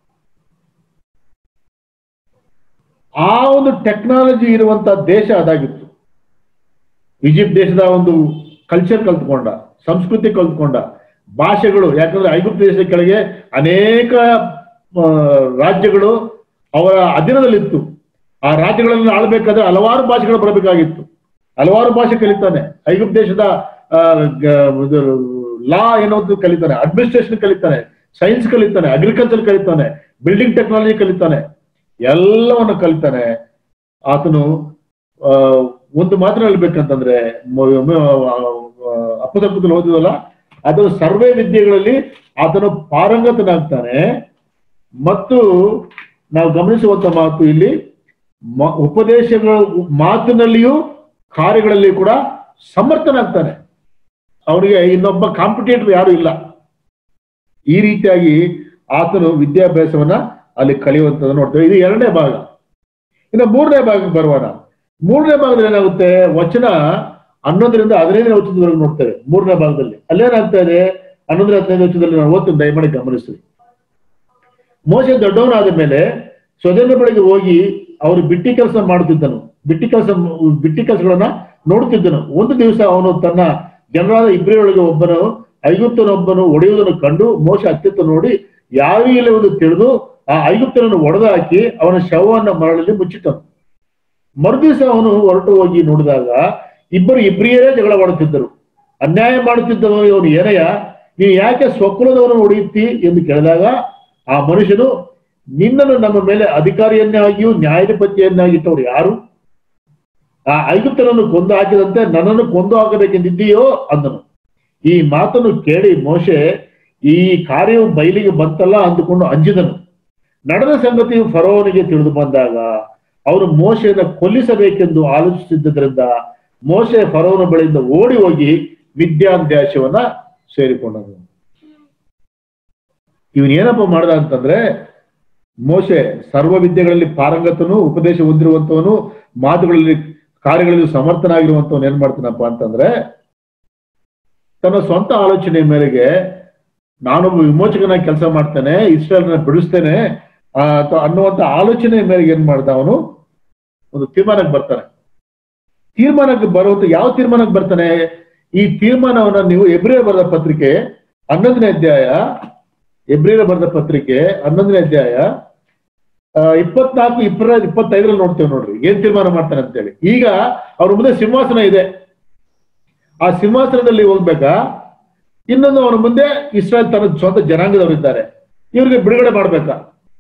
A: ಆ ಒಂದು ಟೆಕ್ನಾಲಜಿ ಇರುವಂತಹ ದೇಶ ಅದಾಗಿತ್ತು ಈಜಿಪ್ಟ್ ದೇಶದ ಒಂದು ಕಲ್ಚರ್ ಕಲ್ತ್ಕೊಂಡ ಸಂಸ್ಕೃತಿ ಕಲ್ತ್ಕೊಂಡ ಭಾಷೆಗಳು ಯಾಕಂದ್ರೆ ಐಗುಪ್ತ ದೇಶದ ಕೆಳಗೆ ಅನೇಕ ಆ, ರಾಜ್ಯಗಳು ಅವರ ಅಧೀನದಲ್ಲಿತ್ತು ಆ ರಾಜ್ಯಗಳನ್ನು ಆಳ್ಬೇಕಾದ್ರೆ ಹಲವಾರು ಭಾಷೆಗಳು ಬರಬೇಕಾಗಿತ್ತು ಹಲವಾರು ಭಾಷೆ ಕಲಿತಾನೆ ಐಗುಪ್ತ ದೇಶದ ಲಾ ಏನೋದು ಕಲಿತಾನೆ ಅಡ್ಮಿನಿಸ್ಟ್ರೇಷನ್ ಕಲಿತಾನೆ ಸೈನ್ಸ್ ಕಲಿತಾನೆ ಅಗ್ರಿಕಲ್ಚರ್ ಕಲಿತಾನೆ ಬಿಲ್ಡಿಂಗ್ ಟೆಕ್ನಾಲಜಿ ಕಲಿತಾನೆ ಎಲ್ಲವನ್ನು ಕಲಿತಾನೆ ಆತನು ಆ, ಒಂದು ಮಾತ್ರ ಹೇಳ್ಬೇಕಂತಂದ್ರೆ ಅಪ್ಪಸಪ್ಪದಲ್ಲಿ ಓದಿದಲ್ಲ ಅದರ ಸರ್ವೇ ವಿದ್ಯೆಗಳಲ್ಲಿ ಆತನು ಪಾರಂಗತನಾಗ್ತಾನೆ ಮತ್ತು ನಾವು ಗಮನಿಸುವಂತ ಮಾತು ಇಲ್ಲಿ ಮ- ಉಪದೇಶಗಳ ಮಾತಿನಲ್ಲಿಯೂ ಕಾರ್ಯಗಳಲ್ಲಿಯೂ ಕೂಡ ಸಮರ್ಥನಾಗ್ತಾನೆ ಅವನಿಗೆ ಇನ್ನೊಬ್ಬ ಕಾಂಪಿಟೇಟರ್ ಯಾರು ಇಲ್ಲ ಈ ರೀತಿಯಾಗಿ ಆತನು ವಿದ್ಯಾಭ್ಯಾಸವನ್ನ ಅಲ್ಲಿ ಕಲಿಯುವಂತದ್ದು ನೋಡ್ತೇವೆ ಇದು ಎರಡನೇ ಭಾಗ ಇನ್ನು ಮೂರನೇ ಭಾಗಕ್ಕೆ ಬರುವಾನ ಮೂರನೇ ಭಾಗದಲ್ಲಿ ಏನಾಗುತ್ತೆ ವಚನ ಹನ್ನೊಂದರಿಂದ ಹದಿನೈದನೇ ವಚನದವರೆಗೆ ನೋಡ್ತೇವೆ ಮೂರನೇ ಭಾಗದಲ್ಲಿ ಅಲ್ಲೇನಾಗ್ತಾ ಇದೆ ಹನ್ನೊಂದರ ಹದಿನೈದು ವಚನದಲ್ಲಿ ನಾವು ಓದ್ತೀನಿ ದಯಮಾಡಿ ಗಮನಿಸಿ ಮೋಸೆ ದೊಡ್ಡವನಾದ ಮೇಲೆ ಸ್ವಜನ ಬಳಿಗೆ ಹೋಗಿ ಅವರು ಬಿಟ್ಟಿ ಕೆಲಸ ಮಾಡುತ್ತಿದ್ದನು ಬಿಟ್ಟಿ ಕೆಲಸ ಬಿಟ್ಟಿ ಕೆಲಸಗಳನ್ನ ನೋಡುತ್ತಿದ್ದನು ಒಂದು ದಿವಸ ಅವನು ತನ್ನ ಜನರಾದ ಇಬ್ಬರೊಳಗೆ ಒಬ್ಬನು ಐಗುಪ್ತನೊಬ್ಬನು ಒಡೆಯುವುದನ್ನು ಕಂಡು ಮೋಶ ಅತ್ಯಂತ ನೋಡಿ ಯಾರೂ ಇಲ್ಲವೆಂದು ತಿಳಿದು ಆ ಐಗುಪ್ತನನ್ನು ಒಡೆದು ಹಾಕಿ ಅವನ ಶವವನ್ನ ಮರಳಲ್ಲಿ ಮುಚ್ಚಿಟ್ಟನು ಮರುದಿವಸ ಅವನು ಹೊರಟು ಹೋಗಿ ನೋಡಿದಾಗ ಇಬ್ಬರು ಇಬ್ರಿಯರೇ ಜಗಳ ಮಾಡುತ್ತಿದ್ದರು ಅನ್ಯಾಯ ಮಾಡುತ್ತಿದ್ದವನು ಇವನು ಏನಯ್ಯ ನೀನು ಯಾಕೆ ಸ್ವಕುಲದವರನ್ನು ಹೊಡೆಯುತ್ತಿ ಎಂದು ಕೇಳಿದಾಗ ಆ ಮನುಷ್ಯನು ನಿನ್ನನ್ನು ನಮ್ಮ ಮೇಲೆ ಅಧಿಕಾರಿಯನ್ನಾಗಿಯೂ ನ್ಯಾಯಾಧಿಪತಿಯನ್ನಾಗಿಟ್ಟವರು ಯಾರು ಆ ಐಗುಪ್ತನನ್ನು ಕೊಂದು ಹಾಕಿದಂತೆ ನನ್ನನ್ನು ಕೊಂದು ಹಾಕಬೇಕೆಂದಿದ್ದೀಯೋ ಅಂದನು ಈ ಮಾತನ್ನು ಕೇಳಿ ಮೋಶೆ ಈ ಕಾರ್ಯವು ಬಯಲಿಗೆ ಬಂತಲ್ಲ ಅಂದುಕೊಂಡು ಅಂಜಿದನು ನಡೆದ ಸಂಗತಿಯು ಫರೋವನಿಗೆ ತಿಳಿದು ಬಂದಾಗ ಅವರು ಮೋಶೆಯನ್ನು ಕೊಲ್ಲಿಸಬೇಕೆಂದು ಆಲೋಚಿಸಿದ್ದರಿಂದ ಮೋಶೆ ಫರೋವನ ಬಳಿಯಿಂದ ಓಡಿ ಹೋಗಿ ವಿದ್ಯಾಭ್ಯಾಸವನ್ನ ಸೇರಿಕೊಂಡನು ಇವನ್ ಏನಪ್ಪ ಮಾಡ್ದ ಅಂತಂದ್ರೆ ಮೋಶೆ ಸರ್ವ ವಿದ್ಯೆಗಳಲ್ಲಿ ಪಾರಂಗತನು ಉಪದೇಶ ಹೊಂದಿರುವಂತವನು ಮಾತುಗಳಲ್ಲಿ ಕಾರ್ಯಗಳಲ್ಲಿ ಸಮರ್ಥನಾಗಿರುವಂತವನು ಏನ್ ಮಾಡ್ತಾನಪ್ಪ ಅಂತಂದ್ರೆ ತನ್ನ ಸ್ವಂತ ಆಲೋಚನೆ ಮೇರೆಗೆ ನಾನೊಬ್ಬ ವಿಮೋಚಕನಾಗಿ ಕೆಲಸ ಮಾಡ್ತೇನೆ ಇಸ್ರೇಲ್ನ ಬಿಡಿಸ್ತೇನೆ ಆ, ಅಥವಾ ಅನ್ನುವಂತ ಆಲೋಚನೆ ಮೇರೆಗೆ ಏನ್ ಮಾಡ್ದ ಅವನು ಒಂದು ತೀರ್ಮಾನಕ್ಕೆ ಬರ್ತಾನೆ ತೀರ್ಮಾನಕ್ಕೆ ಬರುವಂತ ಯಾವ ತೀರ್ಮಾನಕ್ಕೆ ಬರ್ತಾನೆ ಈ ತೀರ್ಮಾನವನ್ನ ನೀವು ಎಬ್ರಿಯ ಬರೆದ ಪತ್ರಿಕೆ ಹನ್ನೊಂದನೇ ಅಧ್ಯಾಯ ಎಬ್ರಿಯ ಬರೆದ ಪತ್ರಿಕೆ ಹನ್ನೊಂದನೇ ಅಧ್ಯಾಯ ಆ, ಇಪ್ಪತ್ನಾಲ್ಕು ಇಪ್ಪರ ಇಪ್ಪತ್ತೈದರಲ್ಲಿ ನೋಡ್ತೇವೆ ನೋಡ್ರಿ ಏನ್ ತೀರ್ಮಾನ ಮಾಡ್ತಾನೆ ಅಂತೇಳಿ ಈಗ ಅವ್ರ ಮುಂದೆ ಸಿಂಹಾಸನ ಇದೆ ಆ ಸಿಂಹಾಸನದಲ್ಲಿ ಹೋಗ್ಬೇಕಾ ಇನ್ನೊಂದು ಅವನ ಮುಂದೆ ಇಸ್ರಾಯಲ್ ತನ್ನ ಸ್ವಂತ ಜನಾಂಗದವರು ಇದ್ದಾರೆ ಇವ್ರಿಗೆ ಬಿಡುಗಡೆ ಮಾಡ್ಬೇಕಾ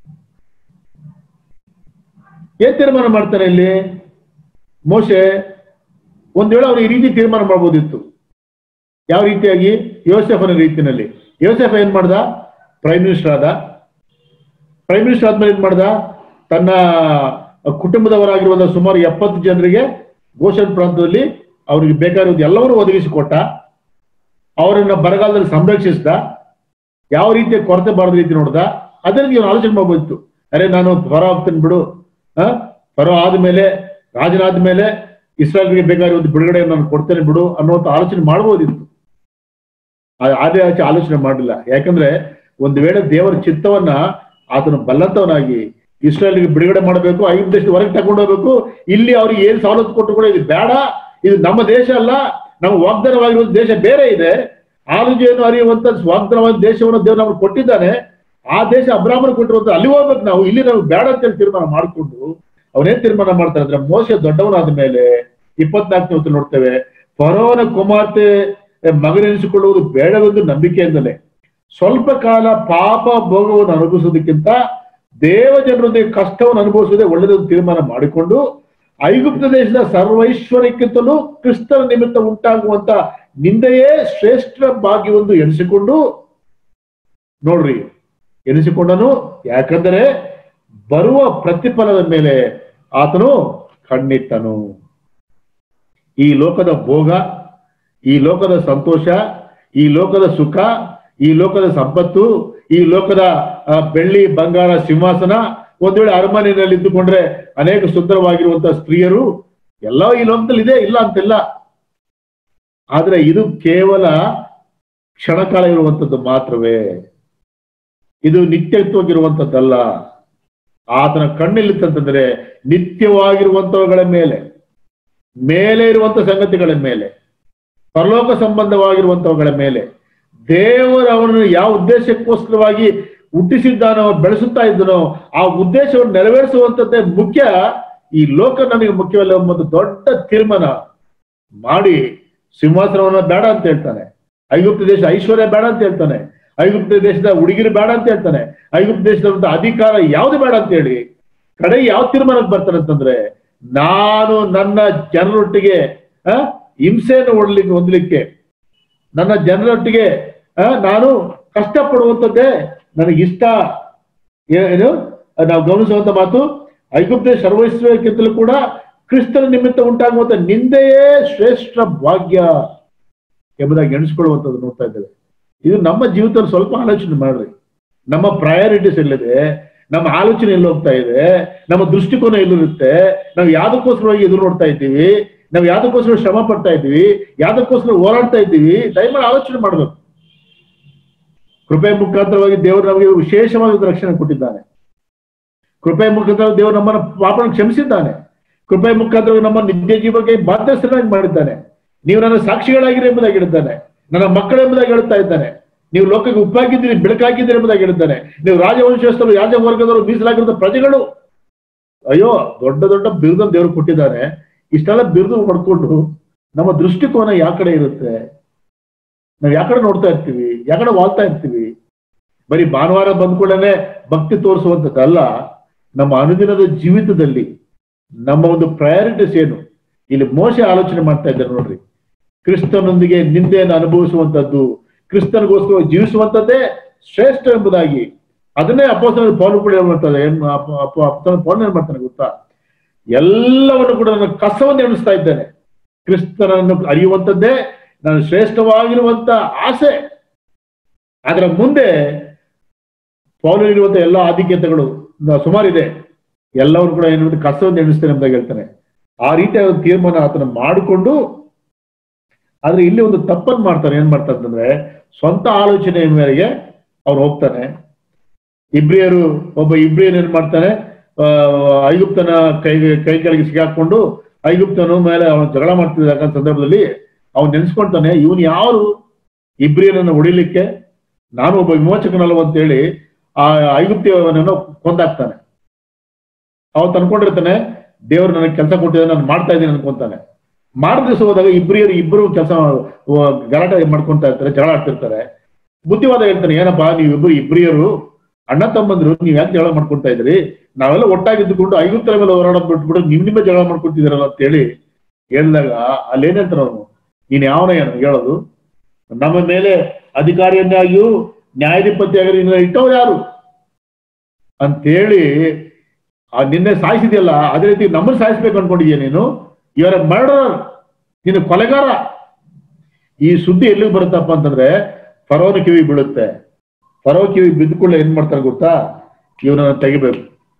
A: ಏನ್ ತೀರ್ಮಾನ ಮಾಡ್ತಾನೆ ಇಲ್ಲಿ ಮೋಶೆ ಒಂದ್ ವೇಳೆ ಅವ್ರು ಈ ರೀತಿ ತೀರ್ಮಾನ ಮಾಡ್ಬೋದಿತ್ತು ಯಾವ ರೀತಿಯಾಗಿ ಯೋಸೆಫನ ರೀತಿನಲ್ಲಿ ಯೋಸೆಫ್ ಏನ್ ಮಾಡ್ದ ಪ್ರೈಮ್ ಮಿನಿಸ್ಟರ್ ಆದ ಪ್ರೈಮ್ ಮಿನಿಸ್ಟರ್ ಆದ್ಮೇಲೆ ಏನ್ ಮಾಡ್ದ ತನ್ನ ಕುಟುಂಬದವರಾಗಿರುವಂತಹ ಸುಮಾರು ಎಪ್ಪತ್ತು ಜನರಿಗೆ ಗೋಷನ್ ಪ್ರಾಂತದಲ್ಲಿ ಅವರಿಗೆ ಬೇಕಾಗಿರೋದು ಎಲ್ಲವನ್ನೂ ಒದಗಿಸಿಕೊಟ್ಟ ಅವರನ್ನ ಬರಗಾಲದಲ್ಲಿ ಸಂರಕ್ಷಿಸಿದ ಯಾವ ರೀತಿಯ ಕೊರತೆ ಬಾರದ ರೀತಿ ನೋಡ್ದ ಅದನ್ನ ನೀವು ಆಲೋಚನೆ ಮಾಡ್ಬೋದಿತ್ತು ಅರೆ ನಾನು ಹೊರ ಹೋಗ್ತೇನೆ ಬಿಡು ಆ ಹೊರ ಆದ್ಮೇಲೆ ರಾಜನಾದ ಮೇಲೆ ಇಸ್ರಾಯಲ್ಗೆ ಬೇಕಾಗಿರೋ ಬಿಡುಗಡೆ ನಾನು ಕೊಡ್ತೇನೆ ಬಿಡು ಅನ್ನುವಂತ ಆಲೋಚನೆ ಮಾಡ್ಬೋದಿತ್ತು ಆ- ಅದೇ ಆಚೆ ಆಲೋಚನೆ ಮಾಡಲಿಲ್ಲ ಯಾಕಂದ್ರೆ ಒಂದು ವೇಳೆ ದೇವರ ಚಿತ್ತವನ್ನ ಆತನು ಬಲ್ಲಂತವನಾಗಿ ಇಸ್ರಾಯಲ್ಗೆ ಬಿಡುಗಡೆ ಮಾಡಬೇಕು ಐದು ದೇಶದ ಹೊರಗೆ ತಗೊಂಡು ಹೋಗ್ಬೇಕು ಇಲ್ಲಿ ಅವ್ರಿಗೆ ಏನ್ ಸವಲತ್ತು ಕೊಟ್ಟು ಕೂಡ ಇದು ಬೇಡ ಇದು ನಮ್ಮ ದೇಶ ಅಲ್ಲ ನಮ್ಮ ವಾಗ್ದಾನವಾಗಿರುವ ದೇಶ ಬೇರೆ ಇದೆ ಆಲೋಚನೆಯನ್ನು ಅರಿಯುವಂತ ವಾಗ್ದಾನವಾದ ದೇಶವನ್ನು ದೇವರು ನಮ್ಗೆ ಕೊಟ್ಟಿದ್ದಾನೆ ಆ ದೇಶ ಅಬ್ರಾಹ್ಮಣ ಕೊಟ್ಟಿರುವಂತ ಅಲ್ಲಿ ಹೋಗ್ಬೇಕು ನಾವು ಇಲ್ಲಿ ನಾವು ಬೇಡ ಅಂತೇಳಿ ತೀರ್ಮಾನ ಮಾಡಿಕೊಂಡು ಅವನೇನ್ ತೀರ್ಮಾನ ಮಾಡ್ತಾನೆ ಅಂದ್ರೆ ಮೋಸ ದೊಡ್ಡವನಾದ ಮೇಲೆ ಇಪ್ಪತ್ನಾಲ್ಕನೇ ಹೊತ್ತು ನೋಡ್ತೇವೆ ಫರೋನ ಕುಮಾರ್ತೆ ಮಗನೆನಿಸಿಕೊಳ್ಳುವುದು ಬೇಡವೆಂದು ನಂಬಿಕೆಯಿಂದಲೇ ಸ್ವಲ್ಪ ಕಾಲ ಪಾಪ ಭೋಗವನ್ನು ಅನುಭವಿಸೋದಕ್ಕಿಂತ ದೇವ ಜನರೊಂದಿಗೆ ಕಷ್ಟವನ್ನು ಅನುಭವಿಸುವುದೇ ಒಳ್ಳೆಯದೊಂದು ತೀರ್ಮಾನ ಮಾಡಿಕೊಂಡು ಐಗುಪ್ತ ದೇಶದ ಸರ್ವೈಶ್ವರ್ಯಕ್ಕಿಂತಲೂ ಕ್ರಿಸ್ತನ ನಿಮಿತ್ತ ಉಂಟಾಗುವಂತ ನಿಂದೆಯೇ ಶ್ರೇಷ್ಠ ಭಾಗ್ಯವೊಂದು ಎಣಿಸಿಕೊಂಡು ನೋಡ್ರಿ ಎನಿಸಿಕೊಂಡನು ಯಾಕಂದರೆ ಬರುವ ಪ್ರತಿಫಲದ ಮೇಲೆ ಆತನು ಕಣ್ಣಿಟ್ಟನು ಈ ಲೋಕದ ಭೋಗ ಈ ಲೋಕದ ಸಂತೋಷ ಈ ಲೋಕದ ಸುಖ ಈ ಲೋಕದ ಸಂಪತ್ತು ಈ ಲೋಕದ ಆ, ಬೆಳ್ಳಿ ಬಂಗಾರ ಸಿಂಹಾಸನ ಒಂದ್ ವೇಳೆ ಅರಮನೆಯಲ್ಲಿ ಇದ್ದುಕೊಂಡ್ರೆ ಅನೇಕ ಸುಂದರವಾಗಿರುವಂತಹ ಸ್ತ್ರೀಯರು ಎಲ್ಲ ಈ ಲೋಕದಲ್ಲಿ ಇದೆ ಇಲ್ಲ ಅಂತಿಲ್ಲ ಆದ್ರೆ ಇದು ಕೇವಲ ಕ್ಷಣಕಾಲ ಇರುವಂತದ್ದು ಮಾತ್ರವೇ ಇದು ನಿತ್ಯತ್ವವಾಗಿರುವಂತದ್ದಲ್ಲ ಆತನ ಕಣ್ಣೆಲ್ಲಿತ್ತಂತಂದ್ರೆ ನಿತ್ಯವಾಗಿರುವಂತವುಗಳ ಮೇಲೆ ಮೇಲೆ ಇರುವಂತ ಸಂಗತಿಗಳ ಮೇಲೆ ಪರಲೋಕ ಸಂಬಂಧವಾಗಿರುವಂತವುಗಳ ಮೇಲೆ ದೇವರು ಅವನನ್ನು ಯಾವ ಉದ್ದೇಶಕ್ಕೋಸ್ಕರವಾಗಿ ಹುಟ್ಟಿಸಿದ್ದಾನೋ ಬೆಳೆಸುತ್ತಾ ಇದ್ದನೋ ಆ ಉದ್ದೇಶವನ್ನು ನೆರವೇರಿಸುವಂತದ್ದೇ ಮುಖ್ಯ ಈ ಲೋಕ ನನಗೆ ಮುಖ್ಯವಲ್ಲ ಎಂಬುದು ದೊಡ್ಡ ತೀರ್ಮಾನ ಮಾಡಿ ಸಿಂಹಾಸನವನ್ನ ಬೇಡ ಅಂತ ಹೇಳ್ತಾನೆ ಐಗುಪ್ತ ದೇಶ ಐಶ್ವರ್ಯ ಬೇಡ ಅಂತ ಹೇಳ್ತಾನೆ ಐಗುಪ್ತ ದೇಶದ ಹುಡುಗಿರು ಬೇಡ ಅಂತ ಹೇಳ್ತಾನೆ ಐಗುಪ್ತ ದೇಶದ ಅಧಿಕಾರ ಯಾವ್ದು ಬೇಡ ಅಂತ ಹೇಳಿ ಕಡೆ ಯಾವ ತೀರ್ಮಾನಕ್ಕೆ ಬರ್ತಾನೆ ಅಂತಂದ್ರೆ ನಾನು ನನ್ನ ಜನರೊಟ್ಟಿಗೆ ಆ, ಹಿಂಸೆಯನ್ನು ಹೊಡ್ಲಿಕ್ಕೆ ಹೊಂದಲಿಕ್ಕೆ ನನ್ನ ಜನರೊಟ್ಟಿಗೆ ಆ, ನಾನು ಕಷ್ಟಪಡುವಂಥದ್ದೇ ನನಗೆ ಇಷ್ಟ ಏ- ಏನು ನಾವು ಗಮನಿಸುವಂತ ಮಾತು ಐಗುಪ್ತ ಸರ್ವೈಶ್ವರ್ಯಕ್ಕಿಂತಲೂ ಕೂಡ ಕ್ರಿಸ್ತನ ನಿಮಿತ್ತ ಉಂಟಾಗುವಂತ ನಿಂದೆಯೇ ಶ್ರೇಷ್ಠ ಭಾಗ್ಯ ಎಂಬುದಾಗಿ ಎಣಿಸ್ಕೊಳ್ಳುವಂಥದ್ದು ನೋಡ್ತಾ ಇದ್ದೇವೆ ಇದು ನಮ್ಮ ಜೀವಿತದಲ್ಲಿ ಸ್ವಲ್ಪ ಆಲೋಚನೆ ಮಾಡ್ರಿ ನಮ್ಮ ಪ್ರಯಾರಿಟೀಸ್ ಎಲ್ಲಿದೆ ನಮ್ಮ ಆಲೋಚನೆ ಎಲ್ಲಿ ಹೋಗ್ತಾ ಇದೆ ನಮ್ಮ ದೃಷ್ಟಿಕೋನ ಎಲ್ಲಿರುತ್ತೆ ನಾವು ಯಾವ್ದಕ್ಕೋಸ್ಕರವಾಗಿ ಎದುರು ನೋಡ್ತಾ ಇದ್ದೀವಿ ನಾವು ಯಾವ್ದಕ್ಕೋಸ್ಕರ ಶ್ರಮ ಪಡ್ತಾ ಇದ್ದೀವಿ ಯಾವ್ದಕ್ಕೋಸ್ಕರ ಹೋರಾಡ್ತಾ ಇದ್ದೀವಿ ದಯಮಾಡಿ ಆಲೋಚನೆ ಮಾಡಬೇಕು ಕೃಪೆ ಮುಖಾಂತರವಾಗಿ ದೇವರು ನಮಗೆ ವಿಶೇಷವಾಗಿ ಒಂದು ರಕ್ಷಣೆ ಕೊಟ್ಟಿದ್ದಾನೆ ಕೃಪೆ ಮುಖಾಂತರ ದೇವರು ನಮ್ಮನ್ನ ಪಾಪನ ಕ್ಷಮಿಸಿದ್ದಾನೆ ಕೃಪೆ ಮುಖಾಂತರವಾಗಿ ನಮ್ಮ ನಿತ್ಯ ಜೀವಕ್ಕೆ ಬಾಧ್ಯಸ್ಥರಾಗಿ ಮಾಡಿದ್ದಾನೆ ನೀವು ನನ್ನ ಸಾಕ್ಷಿಗಳಾಗಿರಿ ಎಂಬುದಾಗಿ ಹೇಳಿದ್ದಾನೆ ನನ್ನ ಮಕ್ಕಳು ಎಂಬುದಾಗಿ ಹೇಳುತ್ತಾ ಇದ್ದಾನೆ ನೀವು ಲೋಕಕ್ಕೆ ಉಪ್ಪಾಗಿದ್ದೀರಿ ಬೆಳಕಾಗಿದ್ದೀರಿ ಎಂಬುದಾಗಿ ಹೇಳಿದ್ದಾನೆ ನೀವು ರಾಜವಂಶಸ್ಥರು ರಾಜ ವರ್ಗದವರು ಮೀಸಲಾಗಿರುವ ಪ್ರಜೆಗಳು ಅಯ್ಯೋ ದೊಡ್ಡ ದೊಡ್ಡ ಬಿರುದನ್ನು ದೇವರು ಕೊಟ್ಟಿದ್ದಾನೆ ಇಷ್ಟೆಲ್ಲ ಬಿರುದು ಹೊಡ್ಕೊಂಡು ನಮ್ಮ ದೃಷ್ಟಿಕೋನ ಯಾವ ಕಡೆ ಇರುತ್ತೆ ನಾವು ಯಾವ ಕಡೆ ನೋಡ್ತಾ ಇರ್ತೀವಿ ಯಾವ ಕಡೆ ವಾಲ್ತಾ ಇರ್ತೀವಿ ಬರೀ ಭಾನುವಾರ ಬಂದ್ಕೊಳ್ಳೇನೆ ಭಕ್ತಿ ತೋರಿಸುವಂಥದ್ದಲ್ಲ ನಮ್ಮ ಅನುದಿನದ ಜೀವಿತದಲ್ಲಿ ನಮ್ಮ ಒಂದು ಪ್ರಯಾರಿಟೀಸ್ ಏನು ಇಲ್ಲಿ ಮೋಸ ಆಲೋಚನೆ ಮಾಡ್ತಾ ಇದ್ದಾರೆ ನೋಡ್ರಿ ಕ್ರಿಸ್ತನೊಂದಿಗೆ ನಿಂದೆಯನ್ನು ಅನುಭವಿಸುವಂತದ್ದು ಕ್ರಿಸ್ತನಿಗೋಸ್ಕರ ಜೀವಿಸುವಂತದ್ದೇ ಶ್ರೇಷ್ಠ ಎಂಬುದಾಗಿ ಅದನ್ನೇ ಅಪೋಸ್ತಲ ಪೌಲ ಕೂಡ ಏನ್ ಮಾಡ್ತಾರೆ ಏನ್ ಅಪ- ಅಪ- ಅಪೊಸ್ತಲ ಪೌಲ ಏನ್ ಮಾಡ್ತಾನೆ ಗೊತ್ತಾ ಎಲ್ಲವನ್ನು ಕೂಡ ನಾನು ಕಸವನ್ನು ಎಣಿಸ್ತಾ ಇದ್ದೇನೆ ಕ್ರಿಸ್ತನನ್ನು ಅರಿಯುವಂತದ್ದೇ ನಾನು ಶ್ರೇಷ್ಠವಾಗಿರುವಂತ ಆಸೆ ಅದರ ಮುಂದೆ ಪೌಲನಿರುವಂತ ಎಲ್ಲ ಆಧಿಕ್ಯತೆಗಳು ನ- ಸುಮಾರಿದೆ ಎಲ್ಲವನ್ನು ಕೂಡ ಏನು ಕಸವನ್ನು ಎಣಿಸ್ತೇನೆ ಎಂಬುದಾಗಿ ಹೇಳ್ತಾನೆ ಆ ರೀತಿಯ ಒಂದು ತೀರ್ಮಾನ ಆತನ ಮಾಡಿಕೊಂಡು ಆದ್ರೆ ಇಲ್ಲಿ ಒಂದು ತಪ್ಪನ್ನು ಮಾಡ್ತಾನೆ ಏನ್ ಮಾಡ್ತಾರೆ ಅಂತಂದ್ರೆ ಸ್ವಂತ ಆಲೋಚನೆಯ ಮೇರೆಗೆ ಅವ್ರು ಹೋಗ್ತಾನೆ ಇಬ್ರಿಯರು ಒಬ್ಬ ಇಬ್ರಿಯನ್ ಏನ್ ಮಾಡ್ತಾನೆ ಆ, ಐಗುಪ್ತನ ಕೈ ಕೈ ಕೆಳಗೆ ಸಿಗಾಕೊಂಡು ಐಗುಪ್ತನ ಮೇಲೆ ಅವನು ಜಗಳ ಮಾಡ್ತಿದ್ದ ಸಂದರ್ಭದಲ್ಲಿ ಅವನು ನೆನ್ಸ್ಕೊಂತಾನೆ ಇವನು ಯಾರು ಇಬ್ರಿಯನನ್ನು ಹೊಡಿಲಿಕ್ಕೆ ನಾನು ಒಬ್ಬ ವಿಮೋಚಕನಲ್ಲ ಅಂತೇಳಿ ಆ ಐಗುಪ್ತಿಯವನನ್ನು ಕೊಂದಾಕ್ತಾನೆ ಅವತ್ತು ಅನ್ಕೊಂಡಿರ್ತಾನೆ ದೇವ್ರು ನನಗೆ ಕೆಲಸ ಕೊಟ್ಟಿದ್ದಾನೆ ನಾನು ಮಾಡ್ತಾ ಇದ್ದೀನಿ ಅನ್ಕೊಂತಾನೆ ಮಾಡಿದ ದಿವಸ ಹೋದಾಗ ಇಬ್ರಿಯರು ಇಬ್ರು ಕೆಲಸ ಗಲಾಟೆ ಮಾಡ್ಕೊಂತಾ ಇರ್ತಾರೆ ಜಗಳ ಆಡ್ತಿರ್ತಾರೆ ಬುದ್ಧಿವಾದ ಹೇಳ್ತಾನೆ ಏನಪ್ಪಾ ನೀವಿಬ್ರು ಇಬ್ರಿಯರು ಅಣ್ಣ ತಮ್ಮಂದ್ರು ನೀವ್ ಯಾಕೆ ಜಗಳ ಮಾಡ್ಕೊಂತಾ ಇದ್ರಿ ನಾವೆಲ್ಲ ಒಟ್ಟಾಗಿದ್ದುಕೊಂಡು ಐಗುಪ್ತರ ಮೇಲೆ ಹೋರಾಡೋದ್ ಬಿಟ್ಬಿಟ್ಟು ನಿಮ್ ನಿಮ್ಮ ಜಗಳ ಮಾಡ್ಕೊತಿದ್ದೀರಲ್ಲ ಅಂತ ಹೇಳಿ ಹೇಳಿದಾಗ ಅಲ್ಲೇನಂತ ನಾವು ನೀನ್ ಯಾವನ ಏನು ಹೇಳೋದು ನಮ್ಮ ಮೇಲೆ ಅಧಿಕಾರಿಯನ್ನಾಗಿಯೂ ನ್ಯಾಯಾಧಿಪತಿಯಾಗಿ ನಿನ್ನ ಇಟ್ಟವ್ರು ಯಾರು ಅಂತೇಳಿ ಆ ನಿನ್ನೆ ಸಾಯಿಸಿದೆಯಲ್ಲ ಅದೇ ರೀತಿ ನಮ್ಮನ್ನ ಸಾಯಿಸ್ಬೇಕು ಅನ್ಕೊಂಡಿದ್ಯಾ ನೀನು ಇವರ ಮರ್ಡರ್ ನೀನು ಕೊಲೆಗಾರ ಈ ಸುದ್ದಿ ಎಲ್ಲಿಗೆ ಬರುತ್ತಪ್ಪ ಅಂತಂದ್ರೆ ಫರೋನ ಕಿವಿ ಬೀಳುತ್ತೆ ಫರೋ ಕಿವಿ ಬಿದ್ದುಕೊಳ್ಳೆ ಏನ್ ಮಾಡ್ತಾರೆ ಗೊತ್ತಾ ಇವನನ್ನ ತೆಗಿಬೇಕು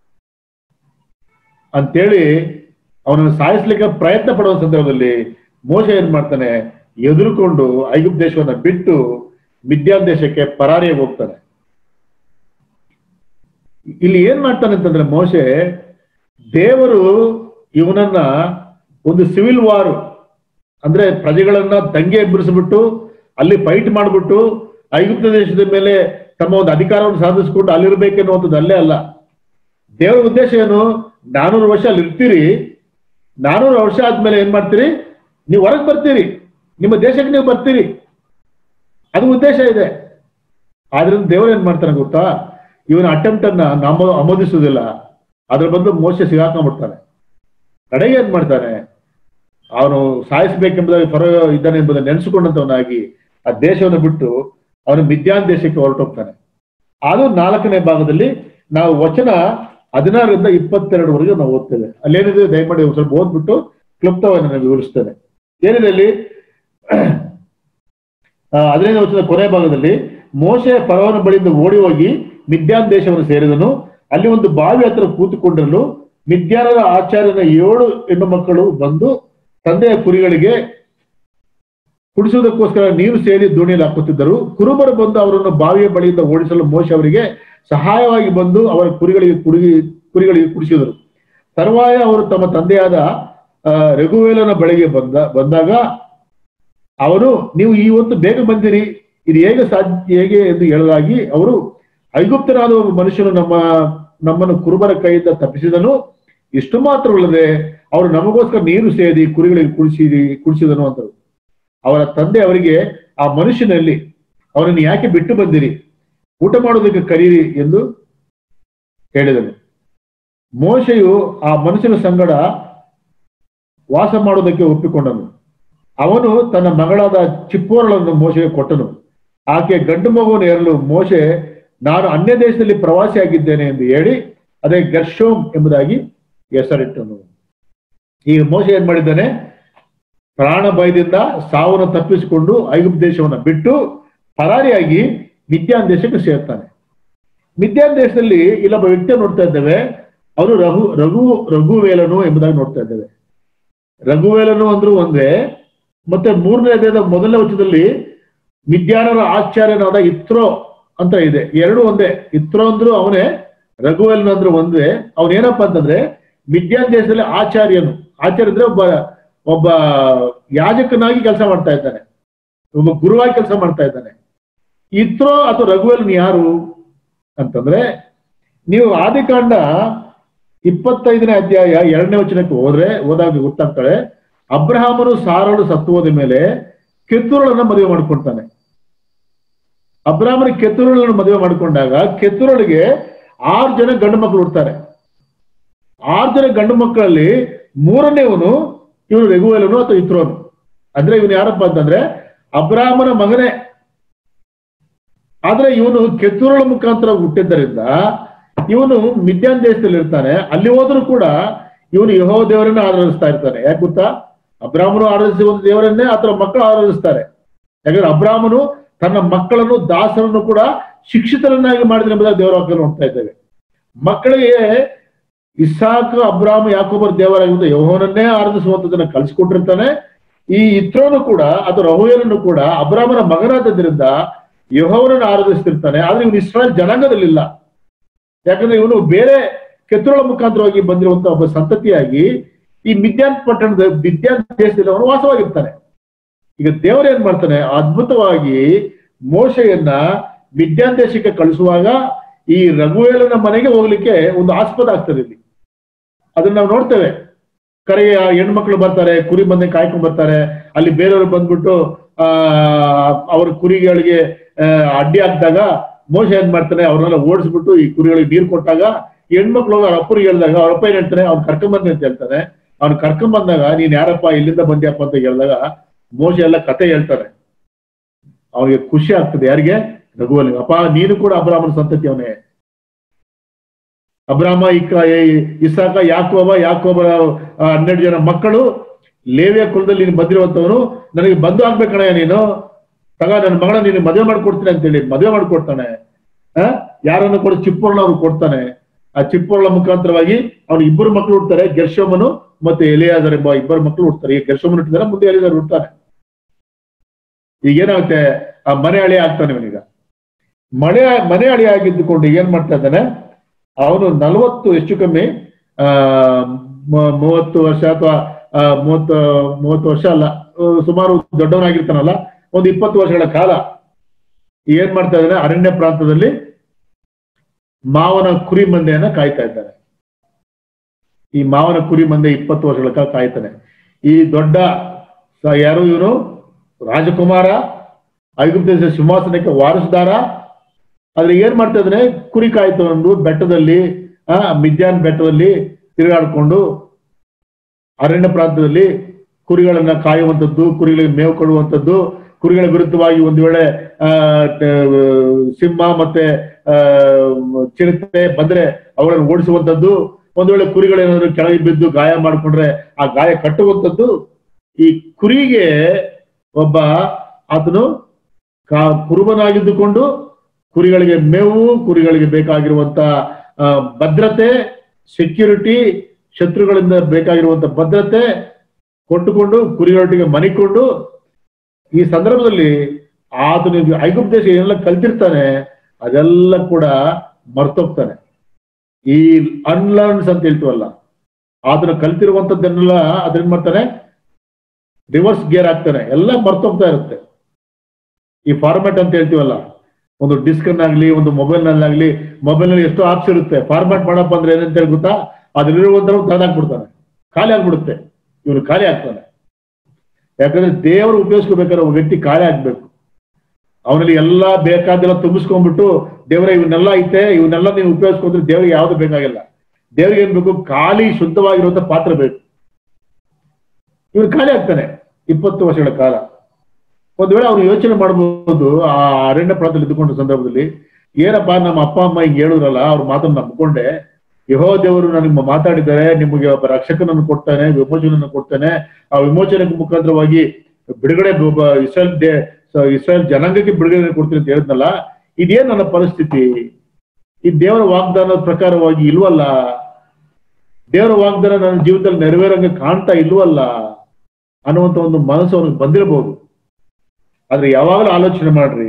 A: ಅಂತೇಳಿ ಅವನನ್ನು ಸಾಯಿಸ್ಲಿಕ್ಕೆ ಪ್ರಯತ್ನ ಪಡುವ ಸಂದರ್ಭದಲ್ಲಿ ಮೋಶ ಏನ್ ಮಾಡ್ತಾನೆ ಎದುರುಕೊಂಡು ಐಗುಪ್ತ ದೇಶವನ್ನ ಬಿಟ್ಟು ಮಿದ್ಯಾನ್ ದೇಶಕ್ಕೆ ಪರಾರಿಯಾಗಿ ಹೋಗ್ತಾನೆ ಇಲ್ಲಿ ಏನ್ ಮಾಡ್ತಾನೆ ಅಂತಂದ್ರೆ ಮೋಶೆ ದೇವರು ಇವನನ್ನ ಒಂದು ಸಿವಿಲ್ ವಾರ್ ಅಂದ್ರೆ ಪ್ರಜೆಗಳನ್ನ ದಂಗೆ ಎಬ್ಬರಿಸ್ಬಿಟ್ಟು ಅಲ್ಲಿ ಫೈಟ್ ಮಾಡ್ಬಿಟ್ಟು ಐಗುಪ್ತ ದೇಶದ ಮೇಲೆ ತಮ್ಮ ಒಂದು ಅಧಿಕಾರವನ್ನು ಸಾಧಿಸ್ಕೊಂಡು ಅಲ್ಲಿರ್ಬೇಕೆನ್ನುವಂಥದ್ದು ಅಲ್ಲೇ ಅಲ್ಲ ದೇವರ ಉದ್ದೇಶ ಏನು ನಾನೂರು ವರ್ಷ ಅಲ್ಲಿ ಇರ್ತೀರಿ ನಾನೂರು ವರ್ಷ ಆದ್ಮೇಲೆ ಏನ್ ಮಾಡ್ತೀರಿ ನೀವು ಹೊರಗೆ ಬರ್ತೀರಿ ನಿಮ್ಮ ದೇಶಕ್ಕೆ ನೀವು ಬರ್ತೀರಿ ಅದು ಉದ್ದೇಶ ಇದೆ ಆದ್ರಿಂದ ದೇವರು ಏನ್ ಮಾಡ್ತಾನೆ ಗೊತ್ತಾ ಇವನ ಅಟೆಂಪ್ಟ್ ಅನ್ನ ನಮ್ಮ ಆಮೋದಿಸುವುದಿಲ್ಲ ಅದ್ರ ಬಂದು ಮೋಸ ಸಿಗಾಕೊಂಡ್ಬಿಡ್ತಾನೆ ಕಡೆಗೆ ಏನ್ ಮಾಡ್ತಾನೆ ಅವನು ಸಾಯಿಸಬೇಕೆಂಬುದಾಗಿ ಹೊರ ಇದ್ದಾನೆ ಎಂಬುದನ್ನು ನೆನೆಸಿಕೊಂಡಂತವನಾಗಿ ಆ ದೇಶವನ್ನು ಬಿಟ್ಟು ಅವನು ಮಿದ್ಯಾನ್ ದೇಶಕ್ಕೆ ಹೊರಟೋಗ್ತಾನೆ ಅದು ನಾಲ್ಕನೇ ಭಾಗದಲ್ಲಿ ನಾವು ವಚನ ಹದಿನಾರರಿಂದ ಇಪ್ಪತ್ತೆರಡವರೆಗೆ ನಾವು ಓದ್ತೇವೆ ಅಲ್ಲೇನಿದೆ ದಯಮಾಡಿ ಒಂದ್ ಸ್ವಲ್ಪ ಓದ್ಬಿಟ್ಟು ಕ್ಲುಪ್ತವಾಗಿ ನಾನು ವಿವರಿಸ್ತೇನೆ ಏನಿದೆ ಅಲ್ಲಿ ಆ, ಹದಿನೈದು ವರ್ಷದ ಕೊನೆ ಭಾಗದಲ್ಲಿ ಮೋಶೆ ಫರೋನ ಬಳಿಯಿಂದ ಓಡಿ ಹೋಗಿ ಮಿದ್ಯಾನ್ ದೇಶವನ್ನು ಸೇರಿದನು ಅಲ್ಲಿ ಒಂದು ಬಾವಿ ಹತ್ರ ಕೂತುಕೊಂಡಿರಲು ಮಿದ್ಯಾನರ ಆಚಾರ್ಯನ ಏಳು ಹೆಣ್ಣು ಮಕ್ಕಳು ಬಂದು ತಂದೆಯ ಕುರಿಗಳಿಗೆ ಕುಡಿಸುವುದಕ್ಕೋಸ್ಕರ ನೀರು ಸೇರಿ ದೋಣಿಯಲ್ಲಿ ಹಾಕುತ್ತಿದ್ದರು ಕುರುಬರು ಬಂದು ಅವರನ್ನು ಬಾವಿಯ ಬಳಿಯಿಂದ ಓಡಿಸಲು ಮೋಶ ಅವರಿಗೆ ಸಹಾಯವಾಗಿ ಬಂದು ಅವರ ಕುರಿಗಳಿಗೆ ಕುರಿ ಕುರಿಗಳಿಗೆ ಕುಡಿಸಿದರು ತರುವಾಯ ಅವರು ತಮ್ಮ ತಂದೆಯಾದ ಆ, ರಘುವೇಲನ ಬಳಿಗೆ ಬಂದ ಬಂದಾಗ ಅವರು ನೀವು ಈ ಹೊತ್ತು ಬೇಗ ಬಂದಿರಿ ಇದು ಹೇಗೆ ಸಾಧ್ಯ ಹೇಗೆ ಎಂದು ಹೇಳಲಾಗಿ ಅವರು ಐಗುಪ್ತನಾದ ಒಬ್ಬ ಮನುಷ್ಯನು ನಮ್ಮ ನಮ್ಮನ್ನು ಕುರುಬರ ಕೈಯಿಂದ ತಪ್ಪಿಸಿದನು ಇಷ್ಟು ಮಾತ್ರವಲ್ಲದೆ ಅವರು ನಮಗೋಸ್ಕರ ನೀರು ಸೇದಿ ಕುರಿಗಳಿಗೆ ಕುಡಿಸಿದಿ ಕುಡಿಸಿದನು ಅಂತರು ಅವರ ತಂದೆ ಅವರಿಗೆ ಆ ಮನುಷ್ಯನಲ್ಲಿ ಅವನನ್ನು ಯಾಕೆ ಬಿಟ್ಟು ಬಂದಿರಿ ಊಟ ಮಾಡೋದಕ್ಕೆ ಕರೀರಿ ಎಂದು ಹೇಳಿದನು ಮೋಶೆಯು ಆ ಮನುಷ್ಯನ ಸಂಗಡ ವಾಸ ಮಾಡುವುದಕ್ಕೆ ಒಪ್ಪಿಕೊಂಡನು ಅವನು ತನ್ನ ಮಗಳಾದ ಚಿಪ್ಪೋರಳನ್ನು ಮೋಶೆಗೆ ಕೊಟ್ಟನು ಆಕೆ ಗಂಡು ಮಗುವನ್ನು ಏರಲು ಮೋಶೆ ನಾನು ಅನ್ಯ ದೇಶದಲ್ಲಿ ಪ್ರವಾಸಿಯಾಗಿದ್ದೇನೆ ಎಂದು ಹೇಳಿ ಅದೇ ಗರ್ಶೋಮ್ ಎಂಬುದಾಗಿ ಹೆಸರಿಟ್ಟನು ಈಗ ಮೋಶೆ ಏನ್ ಮಾಡಿದ್ದಾನೆ ಪ್ರಾಣ ಭಯದಿಂದ ಸಾವನ್ನು ತಪ್ಪಿಸಿಕೊಂಡು ಐಗುಪ್ತ ದೇಶವನ್ನ ಬಿಟ್ಟು ಪರಾರಿಯಾಗಿ ಮಿದ್ಯಾನ್ ದೇಶಕ್ಕೆ ಸೇರ್ತಾನೆ ಮಿದ್ಯಾನ್ ದೇಶದಲ್ಲಿ ಇಲ್ಲೊಬ್ಬ ವ್ಯಕ್ತಿ ನೋಡ್ತಾ ಇದ್ದೇವೆ ಅವನು ರಘು ರಘು ರಘುವೇಲನು ಎಂಬುದಾಗಿ ನೋಡ್ತಾ ಇದ್ದೇವೆ ರಘುವೇಲನು ಅಂದ್ರು ಒಂದೇ ಮತ್ತೆ ಮೂರನೇ ಅಧ್ಯಾಯದ ಮೊದಲನೇ ವಚನದಲ್ಲಿ ಮಿದ್ಯಾನರ ಆಚಾರ್ಯನಾದ ಇತ್ರೋ ಅಂತ ಇದೆ ಎರಡು ಒಂದೇ ಇತ್ರೋ ಅಂದ್ರು ಅವನೇ ರಘುವೇಲನ್ ಅಂದ್ರು ಒಂದೇ ಅವನೇನಪ್ಪ ಅಂತಂದ್ರೆ ಮಿದ್ಯಾನ್ ದೇಶದಲ್ಲಿ ಆಚಾರ್ಯನು ಆಚಾರ್ಯ ಅಂದ್ರೆ ಒಬ್ಬ ಒಬ್ಬ ಯಾಜಕನಾಗಿ ಕೆಲಸ ಮಾಡ್ತಾ ಇದ್ದಾನೆ ಒಬ್ಬ ಗುರುವಾಗಿ ಕೆಲಸ ಮಾಡ್ತಾ ಇದ್ದಾನೆ ಇತ್ರೋ ಅಥವಾ ರಘುವೇಲನ್ ಯಾರು ಅಂತಂದ್ರೆ ನೀವು ಆದಿಕಾಂಡ ಇಪ್ಪತ್ತೈದನೇ ಅಧ್ಯಾಯ ಎರಡನೇ ವಚನಕ್ಕೆ ಹೋದ್ರೆ ಹೋದಾಗ ಗೊತ್ತಾಗ್ತಾಳೆ ಅಬ್ರಹಾಮನು ಸಾರಳು ಸತ್ತು ಹೋದ ಮೇಲೆ ಕೆತ್ತೂರಳನ್ನ ಮದುವೆ ಮಾಡ್ಕೊಳ್ತಾನೆ ಅಬ್ರಾಹ್ಮನ ಕೆತ್ತೂರಳನ್ನು ಮದುವೆ ಮಾಡಿಕೊಂಡಾಗ ಕೆತ್ತೂರಳಿಗೆ ಆರು ಜನ ಗಂಡು ಮಕ್ಕಳು ಹುಡ್ತಾರೆ ಆರು ಜನ ಗಂಡು ಮಕ್ಕಳಲ್ಲಿ ಮೂರನೇವನು ಇವನು ರಘುವೇಲನು ಅಥವಾ ಇತ್ರೋನು ಅಂದ್ರೆ ಇವನು ಯಾರಪ್ಪ ಅಂತಂದ್ರೆ ಅಬ್ರಾಹ್ಮನ ಮಗನೇ ಆದ್ರೆ ಇವನು ಕೆತ್ತೂರಳ ಮುಖಾಂತರ ಹುಟ್ಟಿದ್ದರಿಂದ ಇವನು ಮಿದ್ಯಾನ್ ದೇಶದಲ್ಲಿ ಇರ್ತಾನೆ ಅಲ್ಲಿ ಹೋದ್ರೂ ಕೂಡ ಇವನು ಯಹೋ ದೇವರನ್ನ ಆರಾಧಿಸ್ತಾ ಇರ್ತಾನೆ ಯಾಕೆ ಗೊತ್ತಾ ಅಬ್ರಾಹ್ಮನು ಆರಾಧಿಸುವ ಒಂದು ದೇವರನ್ನೇ ಆತರ ಮಕ್ಕಳು ಆರಾಧಿಸ್ತಾರೆ ಯಾಕಂದ್ರೆ ಅಬ್ರಾಹ್ಮನು ತನ್ನ ಮಕ್ಕಳನ್ನು ದಾಸರನ್ನು ಕೂಡ ಶಿಕ್ಷಿತರನ್ನಾಗಿ ಮಾಡಿದ್ರೆ ಎಂಬುದಾಗಿ ದೇವರ ವಾಕ್ಯ ನೋಡ್ತಾ ಇದ್ದೇವೆ ಮಕ್ಕಳಿಗೆ ಇಸಾಕ್ ಅಬ್ರಾಹ್ಮ ಯಾಕೋಬರ್ ದೇವರಾಗಿದ್ದ ಯಹೋನನ್ನೇ ಆರಾಧಿಸುವಂತದನ್ನ ಕಲಿಸ್ಕೊಟ್ಟಿರ್ತಾನೆ ಈ ಇತ್ರೋನು ಕೂಡ ಅಥವಾ ರಹುಯನನ್ನು ಕೂಡ ಅಬ್ರಾಹ್ಮನ ಮಗನಾದ್ದರಿಂದ ಯಹೋವನನ್ನು ಆರಾಧಿಸ್ತಿರ್ತಾನೆ ಆದ್ರೆ ಇವನು ಇಸ್ರಾಯೇಲ್ ಜನಾಂಗದಲ್ಲಿಲ್ಲ ಯಾಕಂದ್ರೆ ಇವನು ಬೇರೆ ಕೆತ್ತುಗಳ ಮುಖಾಂತರವಾಗಿ ಬಂದಿರುವಂತ ಒಬ್ಬ ಸಂತತಿಯಾಗಿ ಈ ಮಿದ್ಯಾನ್ ಪಟ್ಟಣದ ವಿದ್ಯಾನ್ ದೇಶದಲ್ಲಿ ಅವನು ವಾಸವಾಗಿರ್ತಾನೆ ಈಗ ದೇವರು ಏನ್ ಮಾಡ್ತಾನೆ ಅದ್ಭುತವಾಗಿ ಮೋಶೆಯನ್ನ ವಿದ್ಯಾನ್ ದೇಶಕ್ಕೆ ಕಳಿಸುವಾಗ ಈ ರಘುವೇಲನ ಮನೆಗೆ ಹೋಗ್ಲಿಕ್ಕೆ ಒಂದು ಆಸ್ಪದ ಆಗ್ತದೆ ಇಲ್ಲಿ ಅದನ್ನ ನಾವು ನೋಡ್ತೇವೆ ಕರೆಯ ಹೆಣ್ಮಕ್ಳು ಬರ್ತಾರೆ ಕುರಿ ಬಂದೆ ಕಾಯ್ಕೊಂಡ್ ಬರ್ತಾರೆ ಅಲ್ಲಿ ಬೇರೆಯವರು ಬಂದ್ಬಿಟ್ಟು ಆ ಅವ್ರ ಕುರಿಗಳಿಗೆ ಆ, ಅಡ್ಡಿ ಹಾಕಿದಾಗ ಮೋಸ ಏನ್ ಮಾಡ್ತಾನೆ ಅವ್ರನ್ನೆಲ್ಲ ಓಡಿಸ್ಬಿಟ್ಟು ಈ ಕುರಿಗಳಿಗೆ ನೀರು ಕೊಟ್ಟಾಗ ಹೆಣ್ಮಕ್ಳು ಹೋಗಿ ಅವ್ರ ಅಪ್ಪರಿಗೆ ಹೇಳಿದಾಗ ಅವ್ರ ಅಪ್ಪ ಏನ್ ಹೇಳ್ತಾನೆ ಅವ್ನು ಕರ್ಕೊಂಬಂದಿ ಅಂತ ಹೇಳ್ತಾನೆ ಅವ್ನು ಕರ್ಕೊಂಡ್ ಬಂದಾಗ ನೀನ್ ಯಾರಪ್ಪ ಇಲ್ಲಿಂದ ಬಂದ್ಯಪ್ಪ ಅಂತ ಹೇಳಿದಾಗ ಮೋಸ ಎಲ್ಲ ಕತೆ ಹೇಳ್ತಾನೆ ಅವನಿಗೆ ಖುಷಿ ಆಗ್ತದೆ ಯಾರಿಗೆ ರಘುವಲ್ಲಿ ಅಪ್ಪ ನೀನು ಕೂಡ ಅಬ್ರಾಹ್ಮಣ ಸಂತತಿ ಅವನೇ ಅಬ್ರಾಮ ಇಕ್ಕ ಇಸಾಕ ಯಾಕೋಬ ಯಾಕೋಬರ ಆ, ಹನ್ನೆರಡು ಜನ ಮಕ್ಕಳು ಲೇವಿಯ ಕುಲದಲ್ಲಿ ನೀನು ಬಂದಿರುವಂತವನು ನನಗೆ ಬಂಧು ಆಗ್ಬೇಕಣಯ್ಯ ನೀನು ತಗ ನನ್ನ ಮಗಳ ನೀನು ಮದುವೆ ಮಾಡ್ಕೊಡ್ತೀನಿ ಅಂತೇಳಿ ಮದುವೆ ಮಾಡ್ಕೊಡ್ತಾನೆ ಆ ಯಾರನ್ನು ಕೂಡ ಚಿಪ್ಪೋರ್ಣ ಅವ್ರು ಕೊಡ್ತಾನೆ ಆ ಚಿಪ್ಪೋರ್ಣ ಮುಖಾಂತರವಾಗಿ ಅವನು ಇಬ್ಬರು ಮಕ್ಕಳು ಹುಡ್ತಾರೆ ಗೆರ್ಶೋಮನು ಮತ್ತೆ ಎಲಿಯಾದರ್ ಎಂಬ ಇಬ್ಬರು ಮಕ್ಕಳು ಹುಡ್ತಾರೆ ಈಗ ಗೆರ್ಶೋಮನ್ ಹುಟ್ಟಿದಾರೆ ಮುಂದೆ ಎಲಿಯಾದರ್ ಹುಡ್ತಾನೆ ಈಗ ಏನಾಗುತ್ತೆ ಆ ಮನೆ ಹಳಿ ಆಗ್ತಾನೆ ಇವನೀಗ ಮನೆ ಮನೆ ಹಳಿ ಆಗಿದ್ದುಕೊಂಡು ಏನ್ ಮಾಡ್ತಾ ಇದ್ದಾನೆ ಅವನು ನಲವತ್ತು ಹೆಚ್ಚು ಕಮ್ಮಿ ಆ ಮ- ಮೂವತ್ತು ವರ್ಷ ಅಥವಾ ಮೂವತ್ತು ಮೂವತ್ತು ವರ್ಷ ಅಲ್ಲ ಆ, ಸುಮಾರು ದೊಡ್ಡವನಾಗಿರ್ತಾನಲ್ಲ ಒಂದು ಇಪ್ಪತ್ತು ವರ್ಷಗಳ ಕಾಲ ಏನ್ ಮಾಡ್ತಾ ಇದ್ದಾನೆ ಅರಣ್ಯ ಪ್ರಾಂತದಲ್ಲಿ ಮಾವನ ಕುರಿ ಮಂದೆಯನ್ನ ಕಾಯ್ತಾ ಇದ್ದಾನೆ ಈ ಮಾವನ ಕುರಿ ಮಂದೆ ಇಪ್ಪತ್ತು ವರ್ಷಗಳ ಕಾಲ ಕಾಯ್ತಾನೆ ಈ ದೊಡ್ಡ ಸ- ಯಾರು ಇವನು ರಾಜಕುಮಾರ ಐಗುಪ್ತ ದೇಶದ ಸಿಂಹಾಸನಕ್ಕೆ ವಾರಸುದಾರ ಆದ್ರೆ ಏನ್ ಮಾಡ್ತಾ ಇದ್ದಾನೆ ಕುರಿ ಕಾಯ್ತಕೊಂಡು ಬೆಟ್ಟದಲ್ಲಿ ಆ ಮಿದ್ಯಾನ್ ಬೆಟ್ಟದಲ್ಲಿ ತಿರುಗಾಡ್ಕೊಂಡು ಅರಣ್ಯ ಪ್ರಾಂತದಲ್ಲಿ ಕುರಿಗಳನ್ನ ಕಾಯುವಂಥದ್ದು ಕುರಿಗಳಿಗೆ ಮೇವು ಕೊಡುವಂಥದ್ದು ಕುರಿಗಳ ವಿರುದ್ಧವಾಗಿ ಒಂದು ವೇಳೆ ಆ ಟ- ಸಿಂಹ ಮತ್ತೆ ಆ ಚಿರತೆ ಬಂದ್ರೆ ಅವುಗಳನ್ನು ಓಡಿಸುವಂಥದ್ದು ಒಂದು ವೇಳೆ ಕುರಿಗಳೇನಾದ್ರು ಕೆಳಗೆ ಬಿದ್ದು ಗಾಯ ಮಾಡ್ಕೊಂಡ್ರೆ ಆ ಗಾಯ ಕಟ್ಟುವಂಥದ್ದು ಈ ಕುರಿಗೆ ಒಬ್ಬ ಆತನು ಕಾ ಕುರುಬನಾಗಿದ್ದುಕೊಂಡು ಕುರಿಗಳಿಗೆ ಮೇವು ಕುರಿಗಳಿಗೆ ಬೇಕಾಗಿರುವಂತ ಆ, ಭದ್ರತೆ ಸೆಕ್ಯೂರಿಟಿ ಶತ್ರುಗಳಿಂದ ಬೇಕಾಗಿರುವಂತ ಭದ್ರತೆ ಕೊಟ್ಟುಕೊಂಡು ಕುರಿಗಳೊಟ್ಟಿಗೆ ಮನಿಕೊಂಡು ಈ ಸಂದರ್ಭದಲ್ಲಿ ಆತನು ಇದು ಐಗುಪ್ತ ದೇಶ ಏನೆಲ್ಲ ಕಲ್ತಿರ್ತಾನೆ ಅದೆಲ್ಲ ಕೂಡ ಮರ್ತೋಗ್ತಾನೆ ಈ ಅನ್ಲರ್ನ್ಸ್ ಅಂತ ಹೇಳ್ತೀವಲ್ಲ ಆತನ ಕಲ್ತಿರುವಂತದ್ದನ್ನೆಲ್ಲ ಅದೇನ್ ಮಾಡ್ತಾನೆ ರಿವರ್ಸ್ ಗೇರ್ ಆಗ್ತಾನೆ ಎಲ್ಲ ಮರ್ತೋಗ್ತಾ ಇರುತ್ತೆ ಈ ಫಾರ್ಮ್ಯಾಟ್ ಅಂತ ಹೇಳ್ತೀವಲ್ಲ ಒಂದು ಡಿಸ್ಕ್ ಅನ್ನಾಗ್ಲಿ ಒಂದು ಮೊಬೈಲ್ ನಲ್ಲಾಗ್ಲಿ ಮೊಬೈಲ್ ನಲ್ಲಿ ಎಷ್ಟೋ ಆಪ್ಸ್ ಇರುತ್ತೆ ಫಾರ್ಮ್ಯಾಟ್ ಮಾಡಪ್ಪ ಅಂದ್ರೆ ಏನಂತ ಹೇಳಿ ಗೊತ್ತಾ ಅದ್ರಲ್ಲಿರುವಂತ ತಗೊಂಡಾಕ್ಬಿಡ್ತಾನೆ ಖಾಲಿ ಆಗ್ಬಿಡುತ್ತೆ ಇವನು ಖಾಲಿ ಆಗ್ತಾನೆ ಯಾಕಂದ್ರೆ ದೇವರು ಉಪಯೋಗಿಸ್ಕೋಬೇಕಾದ್ರೆ ಒಬ್ಬ ವ್ಯಕ್ತಿ ಖಾಲಿ ಆಗ್ಬೇಕು ಅವನಲ್ಲಿ ಎಲ್ಲಾ ಬೇಕಾದೆಲ್ಲ ತುಂಬಿಸ್ಕೊಂಡ್ಬಿಟ್ಟು ದೇವರ ಇವನ್ನೆಲ್ಲ ಐತೆ ಇವನ್ನೆಲ್ಲ ನೀವು ಉಪಯೋಗಿಸ್ಕೊಂಡ್ರೆ ದೇವರಿಗೆ ಯಾವ್ದು ಬೇಕಾಗಿಲ್ಲ ದೇವರಿಗೆ ಏನ್ ಬೇಕು ಖಾಲಿ ಶುದ್ಧವಾಗಿರುವಂತ ಪಾತ್ರ ಬೇಕು ಇವನು ಖಾಲಿ ಆಗ್ತಾನೆ ಇಪ್ಪತ್ತು ವರ್ಷಗಳ ಕಾಲ ಒಂದ್ ವೇಳೆ ಅವ್ರು ಯೋಚನೆ ಮಾಡಬಹುದು ಆ ಅರಣ್ಯ ಪ್ರಾಂತದಲ್ಲಿ ಇದ್ದುಕೊಂಡ ಸಂದರ್ಭದಲ್ಲಿ ಏನಪ್ಪಾ ನಮ್ಮ ಅಪ್ಪ ಅಮ್ಮ ಹಿಂಗ್ ಹೇಳಿದ್ರಲ್ಲ ಅವ್ರ ಮಾತನ್ನ ನಂಬ್ಕೊಂಡೆ ಯಹೋ ದೇವರು ನನಗೆ ಮಾತಾಡಿದ್ದಾರೆ ನಿಮಗೆ ಒಬ್ಬ ರಕ್ಷಕನನ್ನು ಕೊಡ್ತಾನೆ ವಿಮೋಚನೆಯನ್ನು ಕೊಡ್ತಾನೆ ಆ ವಿಮೋಚನೆ ಮುಖಾಂತರವಾಗಿ ಬಿಡುಗಡೆ ಒಬ್ಬ ಇಸ್ರೇಲ್ ದೇ ಸ- ಇಸ್ರೇಲ್ ಜನಾಂಗಕ್ಕೆ ಬಿಡುಗಡೆ ಕೊಡ್ತೀನಿ ಅಂತ ಹೇಳಿದ್ನಲ್ಲ ಇದೇನ್ ನನ್ನ ಪರಿಸ್ಥಿತಿ ಈ ದೇವರ ವಾಗ್ದಾನದ ಪ್ರಕಾರವಾಗಿ ಇಲ್ವಲ್ಲ ದೇವರ ವಾಗ್ದಾನ ನನ್ನ ಜೀವಿತದಲ್ಲಿ ನೆರವೇರಂಗೆ ಕಾಣ್ತಾ ಇಲ್ವಲ್ಲ ಅನ್ನುವಂತ ಒಂದು ಮನಸ್ಸು ಅವನಿಗೆ ಬಂದಿರಬಹುದು ಆದ್ರೆ ಯಾವಾಗಲೂ ಆಲೋಚನೆ ಮಾಡ್ರಿ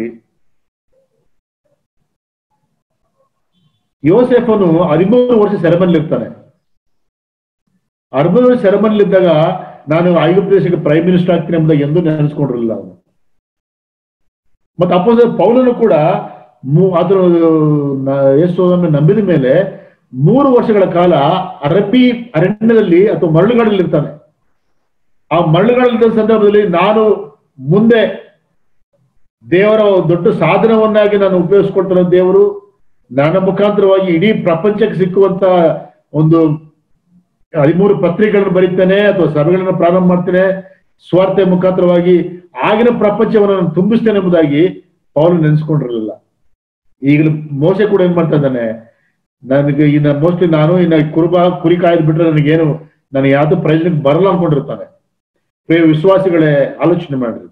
A: ಯೋಸೆಫನು ಹದಿಮೂರು ವರ್ಷ ಸೆರೆಮನಿಲಿ ಇರ್ತಾನೆ ಹದಿಮೂರು ವರ್ಷ ಸೆರೆಮನಿಲಿ ಇದ್ದಾಗ ನಾನು ಐಗುಪ್ತ ದೇಶಕ್ಕೆ ಪ್ರೈಮ್ ಮಿನಿಸ್ಟರ್ ಆಗ್ತೀನಿ ಎಂಬುದಾಗಿ ಎಂದೂ ನೆನೆಸ್ಕೊಂಡಿರಲಿಲ್ಲ ಅವನು ಮತ್ತೆ ಅಪ್ಪೋಸ ಪೌಲನು ಕೂಡ ಮೂ ಅದರ ಯೇಸುವನ್ನು ನಂಬಿದ ಮೇಲೆ ಮೂರು ವರ್ಷಗಳ ಕಾಲ ಅರಬ್ಬಿ ಅರಣ್ಯದಲ್ಲಿ ಅಥವಾ ಮರಳುಗಾಡಲ್ಲಿ ಇರ್ತಾನೆ ಆ ಮರಳುಗಾಡದ ಸಂದರ್ಭದಲ್ಲಿ ನಾನು ಮುಂದೆ ದೇವರ ದೊಡ್ಡ ಸಾಧನವನ್ನಾಗಿ ನಾನು ಉಪಯೋಗಿಸ್ಕೊಳ್ತಾರ ದೇವರು ನನ್ನ ಮುಖಾಂತರವಾಗಿ ಇಡೀ ಪ್ರಪಂಚಕ್ಕೆ ಸಿಕ್ಕುವಂತ ಒಂದು ಹದಿಮೂರು ಪತ್ರಿಕೆಗಳನ್ನು ಬರೀತೇನೆ ಅಥವಾ ಸಭೆಗಳನ್ನು ಪ್ರಾರಂಭ ಮಾಡ್ತೇನೆ ಸ್ವಾರ್ಥ ಮುಖಾಂತರವಾಗಿ ಆಗಿನ ಪ್ರಪಂಚವನ್ನು ನಾನು ತುಂಬಿಸ್ತೇನೆ ಎಂಬುದಾಗಿ ಪೌಲು ನೆನೆಸ್ಕೊಂಡಿರಲಿಲ್ಲ ಈಗಲೂ ಮೋಸೆ ಕೂಡ ಏನ್ ಮಾಡ್ತಾ ಇದ್ದಾನೆ ನನಗೆ ಇನ್ನ ಮೋಸ್ಟ್ಲಿ ನಾನು ಇನ್ನ ಕುರುಬ ಕುರಿ ಕಾಯ್ದು ಬಿಟ್ರೆ ನನಗೇನು ನನಗೆ ಯಾವ್ದು ಪ್ರಯೋಜನಕ್ಕೆ ಬರಲ್ಲ ಅನ್ಕೊಂಡಿರ್ತಾನೆ ಪ್ರಿಯ ವಿಶ್ವಾಸಿಗಳೇ ಆಲೋಚನೆ ಮಾಡ್ರಿ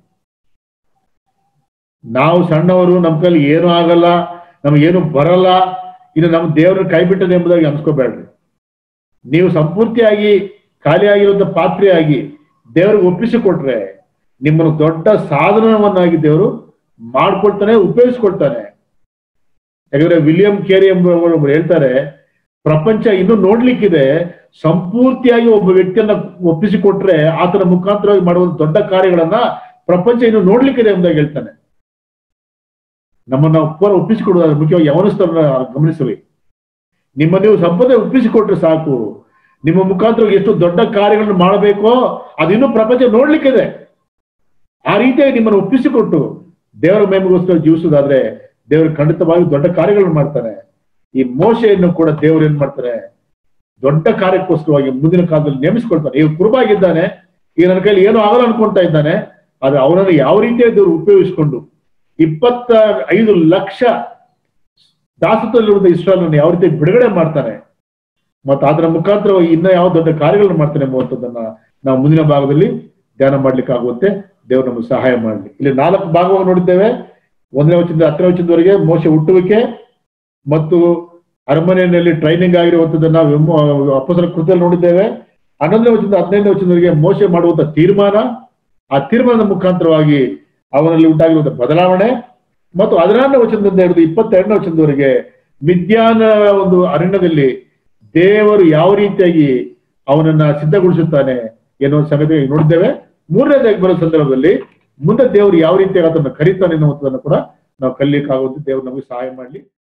A: ನಾವು ಸಣ್ಣವರು ನಮ್ಮ ಕೈಲಿ ಏನೂ ಆಗಲ್ಲ ನಮಗೇನು ಬರಲ್ಲ ಇನ್ನು ನಮ್ಮ ದೇವರನ್ನ ಕೈ ಬಿಟ್ಟದೆ ಎಂಬುದಾಗಿ ಅನ್ಸ್ಕೋಬೇಡ್ರಿ ನೀವು ಸಂಪೂರ್ತಿಯಾಗಿ ಖಾಲಿಯಾಗಿರುವಂತ ಪಾತ್ರೆಯಾಗಿ ದೇವರಿಗೆ ಒಪ್ಪಿಸಿಕೊಟ್ರೆ ನಿಮ್ಮನ್ನು ದೊಡ್ಡ ಸಾಧನವನ್ನಾಗಿ ದೇವರು ಮಾಡ್ಕೊಳ್ತಾನೆ ಉಪಯೋಗಿಸ್ಕೊಳ್ತಾನೆ ಯಾಕಂದ್ರೆ ವಿಲಿಯಂ ಕೇರಿ ಎಂಬುವರು ಒಬ್ರು ಹೇಳ್ತಾರೆ ಪ್ರಪಂಚ ಇನ್ನೂ ನೋಡ್ಲಿಕ್ಕಿದೆ ಸಂಪೂರ್ತಿಯಾಗಿ ಒಬ್ಬ ವ್ಯಕ್ತಿಯನ್ನ ಒಪ್ಪಿಸಿಕೊಟ್ರೆ ಆತನ ಮುಖಾಂತರವಾಗಿ ಮಾಡುವ ದೊಡ್ಡ ಕಾರ್ಯಗಳನ್ನ ಪ್ರಪಂಚ ಇನ್ನು ನೋಡ್ಲಿಕ್ಕಿದೆ ಎಂಬುದಾಗಿ ಹೇಳ್ತಾನೆ ನಮ್ಮನ್ನ ಪೂರ ಒಪ್ಪಿಸಿಕೊಡುವ ಮುಖ್ಯವಾಗಿ ಯವನಸ್ಥರನ್ನ ಗಮನಿಸಲಿ ನಿಮ್ಮ ನೀವು ಸಂಪದ ಒಪ್ಪಿಸಿಕೊಟ್ರೆ ಸಾಕು ನಿಮ್ಮ ಮುಖಾಂತರ ಎಷ್ಟು ದೊಡ್ಡ ಕಾರ್ಯಗಳನ್ನು ಮಾಡಬೇಕೋ ಅದಿನ್ನೂ ಪ್ರಪಂಚ ನೋಡ್ಲಿಕ್ಕಿದೆ ಆ ರೀತಿಯಾಗಿ ನಿಮ್ಮನ್ನು ಒಪ್ಪಿಸಿಕೊಟ್ಟು ದೇವರ ಮೇಮಗೋಸ್ಕರ ಜೀವಿಸೋದಾದ್ರೆ ದೇವರು ಖಂಡಿತವಾಗಿ ದೊಡ್ಡ ಕಾರ್ಯಗಳನ್ನು ಮಾಡ್ತಾನೆ ಈ ಮೋಶೆಯನ್ನು ಕೂಡ ದೇವರು ಏನ್ ಮಾಡ್ತಾರೆ ದೊಡ್ಡ ಕಾರ್ಯಕ್ಕೋಸ್ಕರವಾಗಿ ಮುಂದಿನ ಕಾಲದಲ್ಲಿ ನೇಮಿಸ್ಕೊಳ್ತಾನೆ ಈಗ ಕುರುಬಾಗಿದ್ದಾನೆ ಈಗ ನನ್ನ ಕೈಲಿ ಏನೂ ಆಗಲ್ಲ ಅನ್ಕೊಂತಾ ಇದ್ದಾನೆ ಆದ್ರೆ ಅವನನ್ನು ಯಾವ ರೀತಿಯಾಗಿ ದೇವರು ಉಪಯೋಗಿಸಿಕೊಂಡು ಇಪ್ಪತ್ತ ಐದು ಲಕ್ಷ ದಾಸತ್ವದಲ್ಲಿರುವ ಇಸ್ರಾಯಲ್ನ ಯಾವ ರೀತಿ ಬಿಡುಗಡೆ ಮಾಡ್ತಾನೆ ಮತ್ತು ಅದರ ಮುಖಾಂತರ ಇನ್ನ ಯಾವ ದೊಡ್ಡ ಕಾರ್ಯಗಳನ್ನು ಮಾಡ್ತಾನೆ ಎಂಬುವಂಥದ್ದನ್ನ ನಾವು ಮುಂದಿನ ಭಾಗದಲ್ಲಿ ಧ್ಯಾನ ಮಾಡ್ಲಿಕ್ಕೆ ಆಗುತ್ತೆ ದೇವರು ನಮಗೆ ಸಹಾಯ ಮಾಡಲಿ ಇಲ್ಲಿ ನಾಲ್ಕು ಭಾಗವಾಗಿ ನೋಡಿದ್ದೇವೆ ಒಂದನೇ ವಚನದಿಂದ ಹತ್ತನೇ ವಚನದವರೆಗೆ ಮೋಶ ಹುಟ್ಟುವಿಕೆ ಮತ್ತು ಅರಮನೆಯಲ್ಲಿ ಟ್ರೈನಿಂಗ್ ಆಗಿರುವಂತದ್ದನ್ನ ಅಪ್ಪಸರ ಕೃತಿಯಲ್ಲಿ ನೋಡಿದ್ದೇವೆ ಹನ್ನೊಂದನೇ ವಚನದಿಂದ ಹದಿನೈದನೇ ವಚನದವರೆಗೆ ಮೋಶ ಮಾಡುವಂತ ತೀರ್ಮಾನ ಆ ತೀರ್ಮಾನದ ಮುಖಾಂತರವಾಗಿ ಅವನಲ್ಲಿ ಉಂಟಾಗಿರುವಂತಹ ಬದಲಾವಣೆ ಮತ್ತು ಹದಿನಾರನೇ ವಚನದಿಂದ ಹಿಡಿದು ಇಪ್ಪತ್ತೆರಡನೇ ವಚನದವರೆಗೆ ವಿದ್ಯಾನ ಒಂದು ಅರಣ್ಯದಲ್ಲಿ ದೇವರು ಯಾವ ರೀತಿಯಾಗಿ ಅವನನ್ನ ಸಿದ್ಧಗೊಳಿಸುತ್ತಾನೆ ಎನ್ನುವ ಸಂಗತಿ ನೋಡಿದ್ದೇವೆ ಮೂರನೇದಾಗಿ ಬರೋ ಸಂದರ್ಭದಲ್ಲಿ ಮುಂದೆ ದೇವರು ಯಾವ ರೀತಿಯಾಗಿ ಅದನ್ನು ಕರೀತಾನೆ ಎನ್ನುವಂಥದ್ದನ್ನು ಕೂಡ ನಾವು ಕಲಿಯಕ್ಕಾಗುತ್ತೆ ದೇವರು ನಮಗೆ ಸಹಾಯ ಮಾಡಲಿ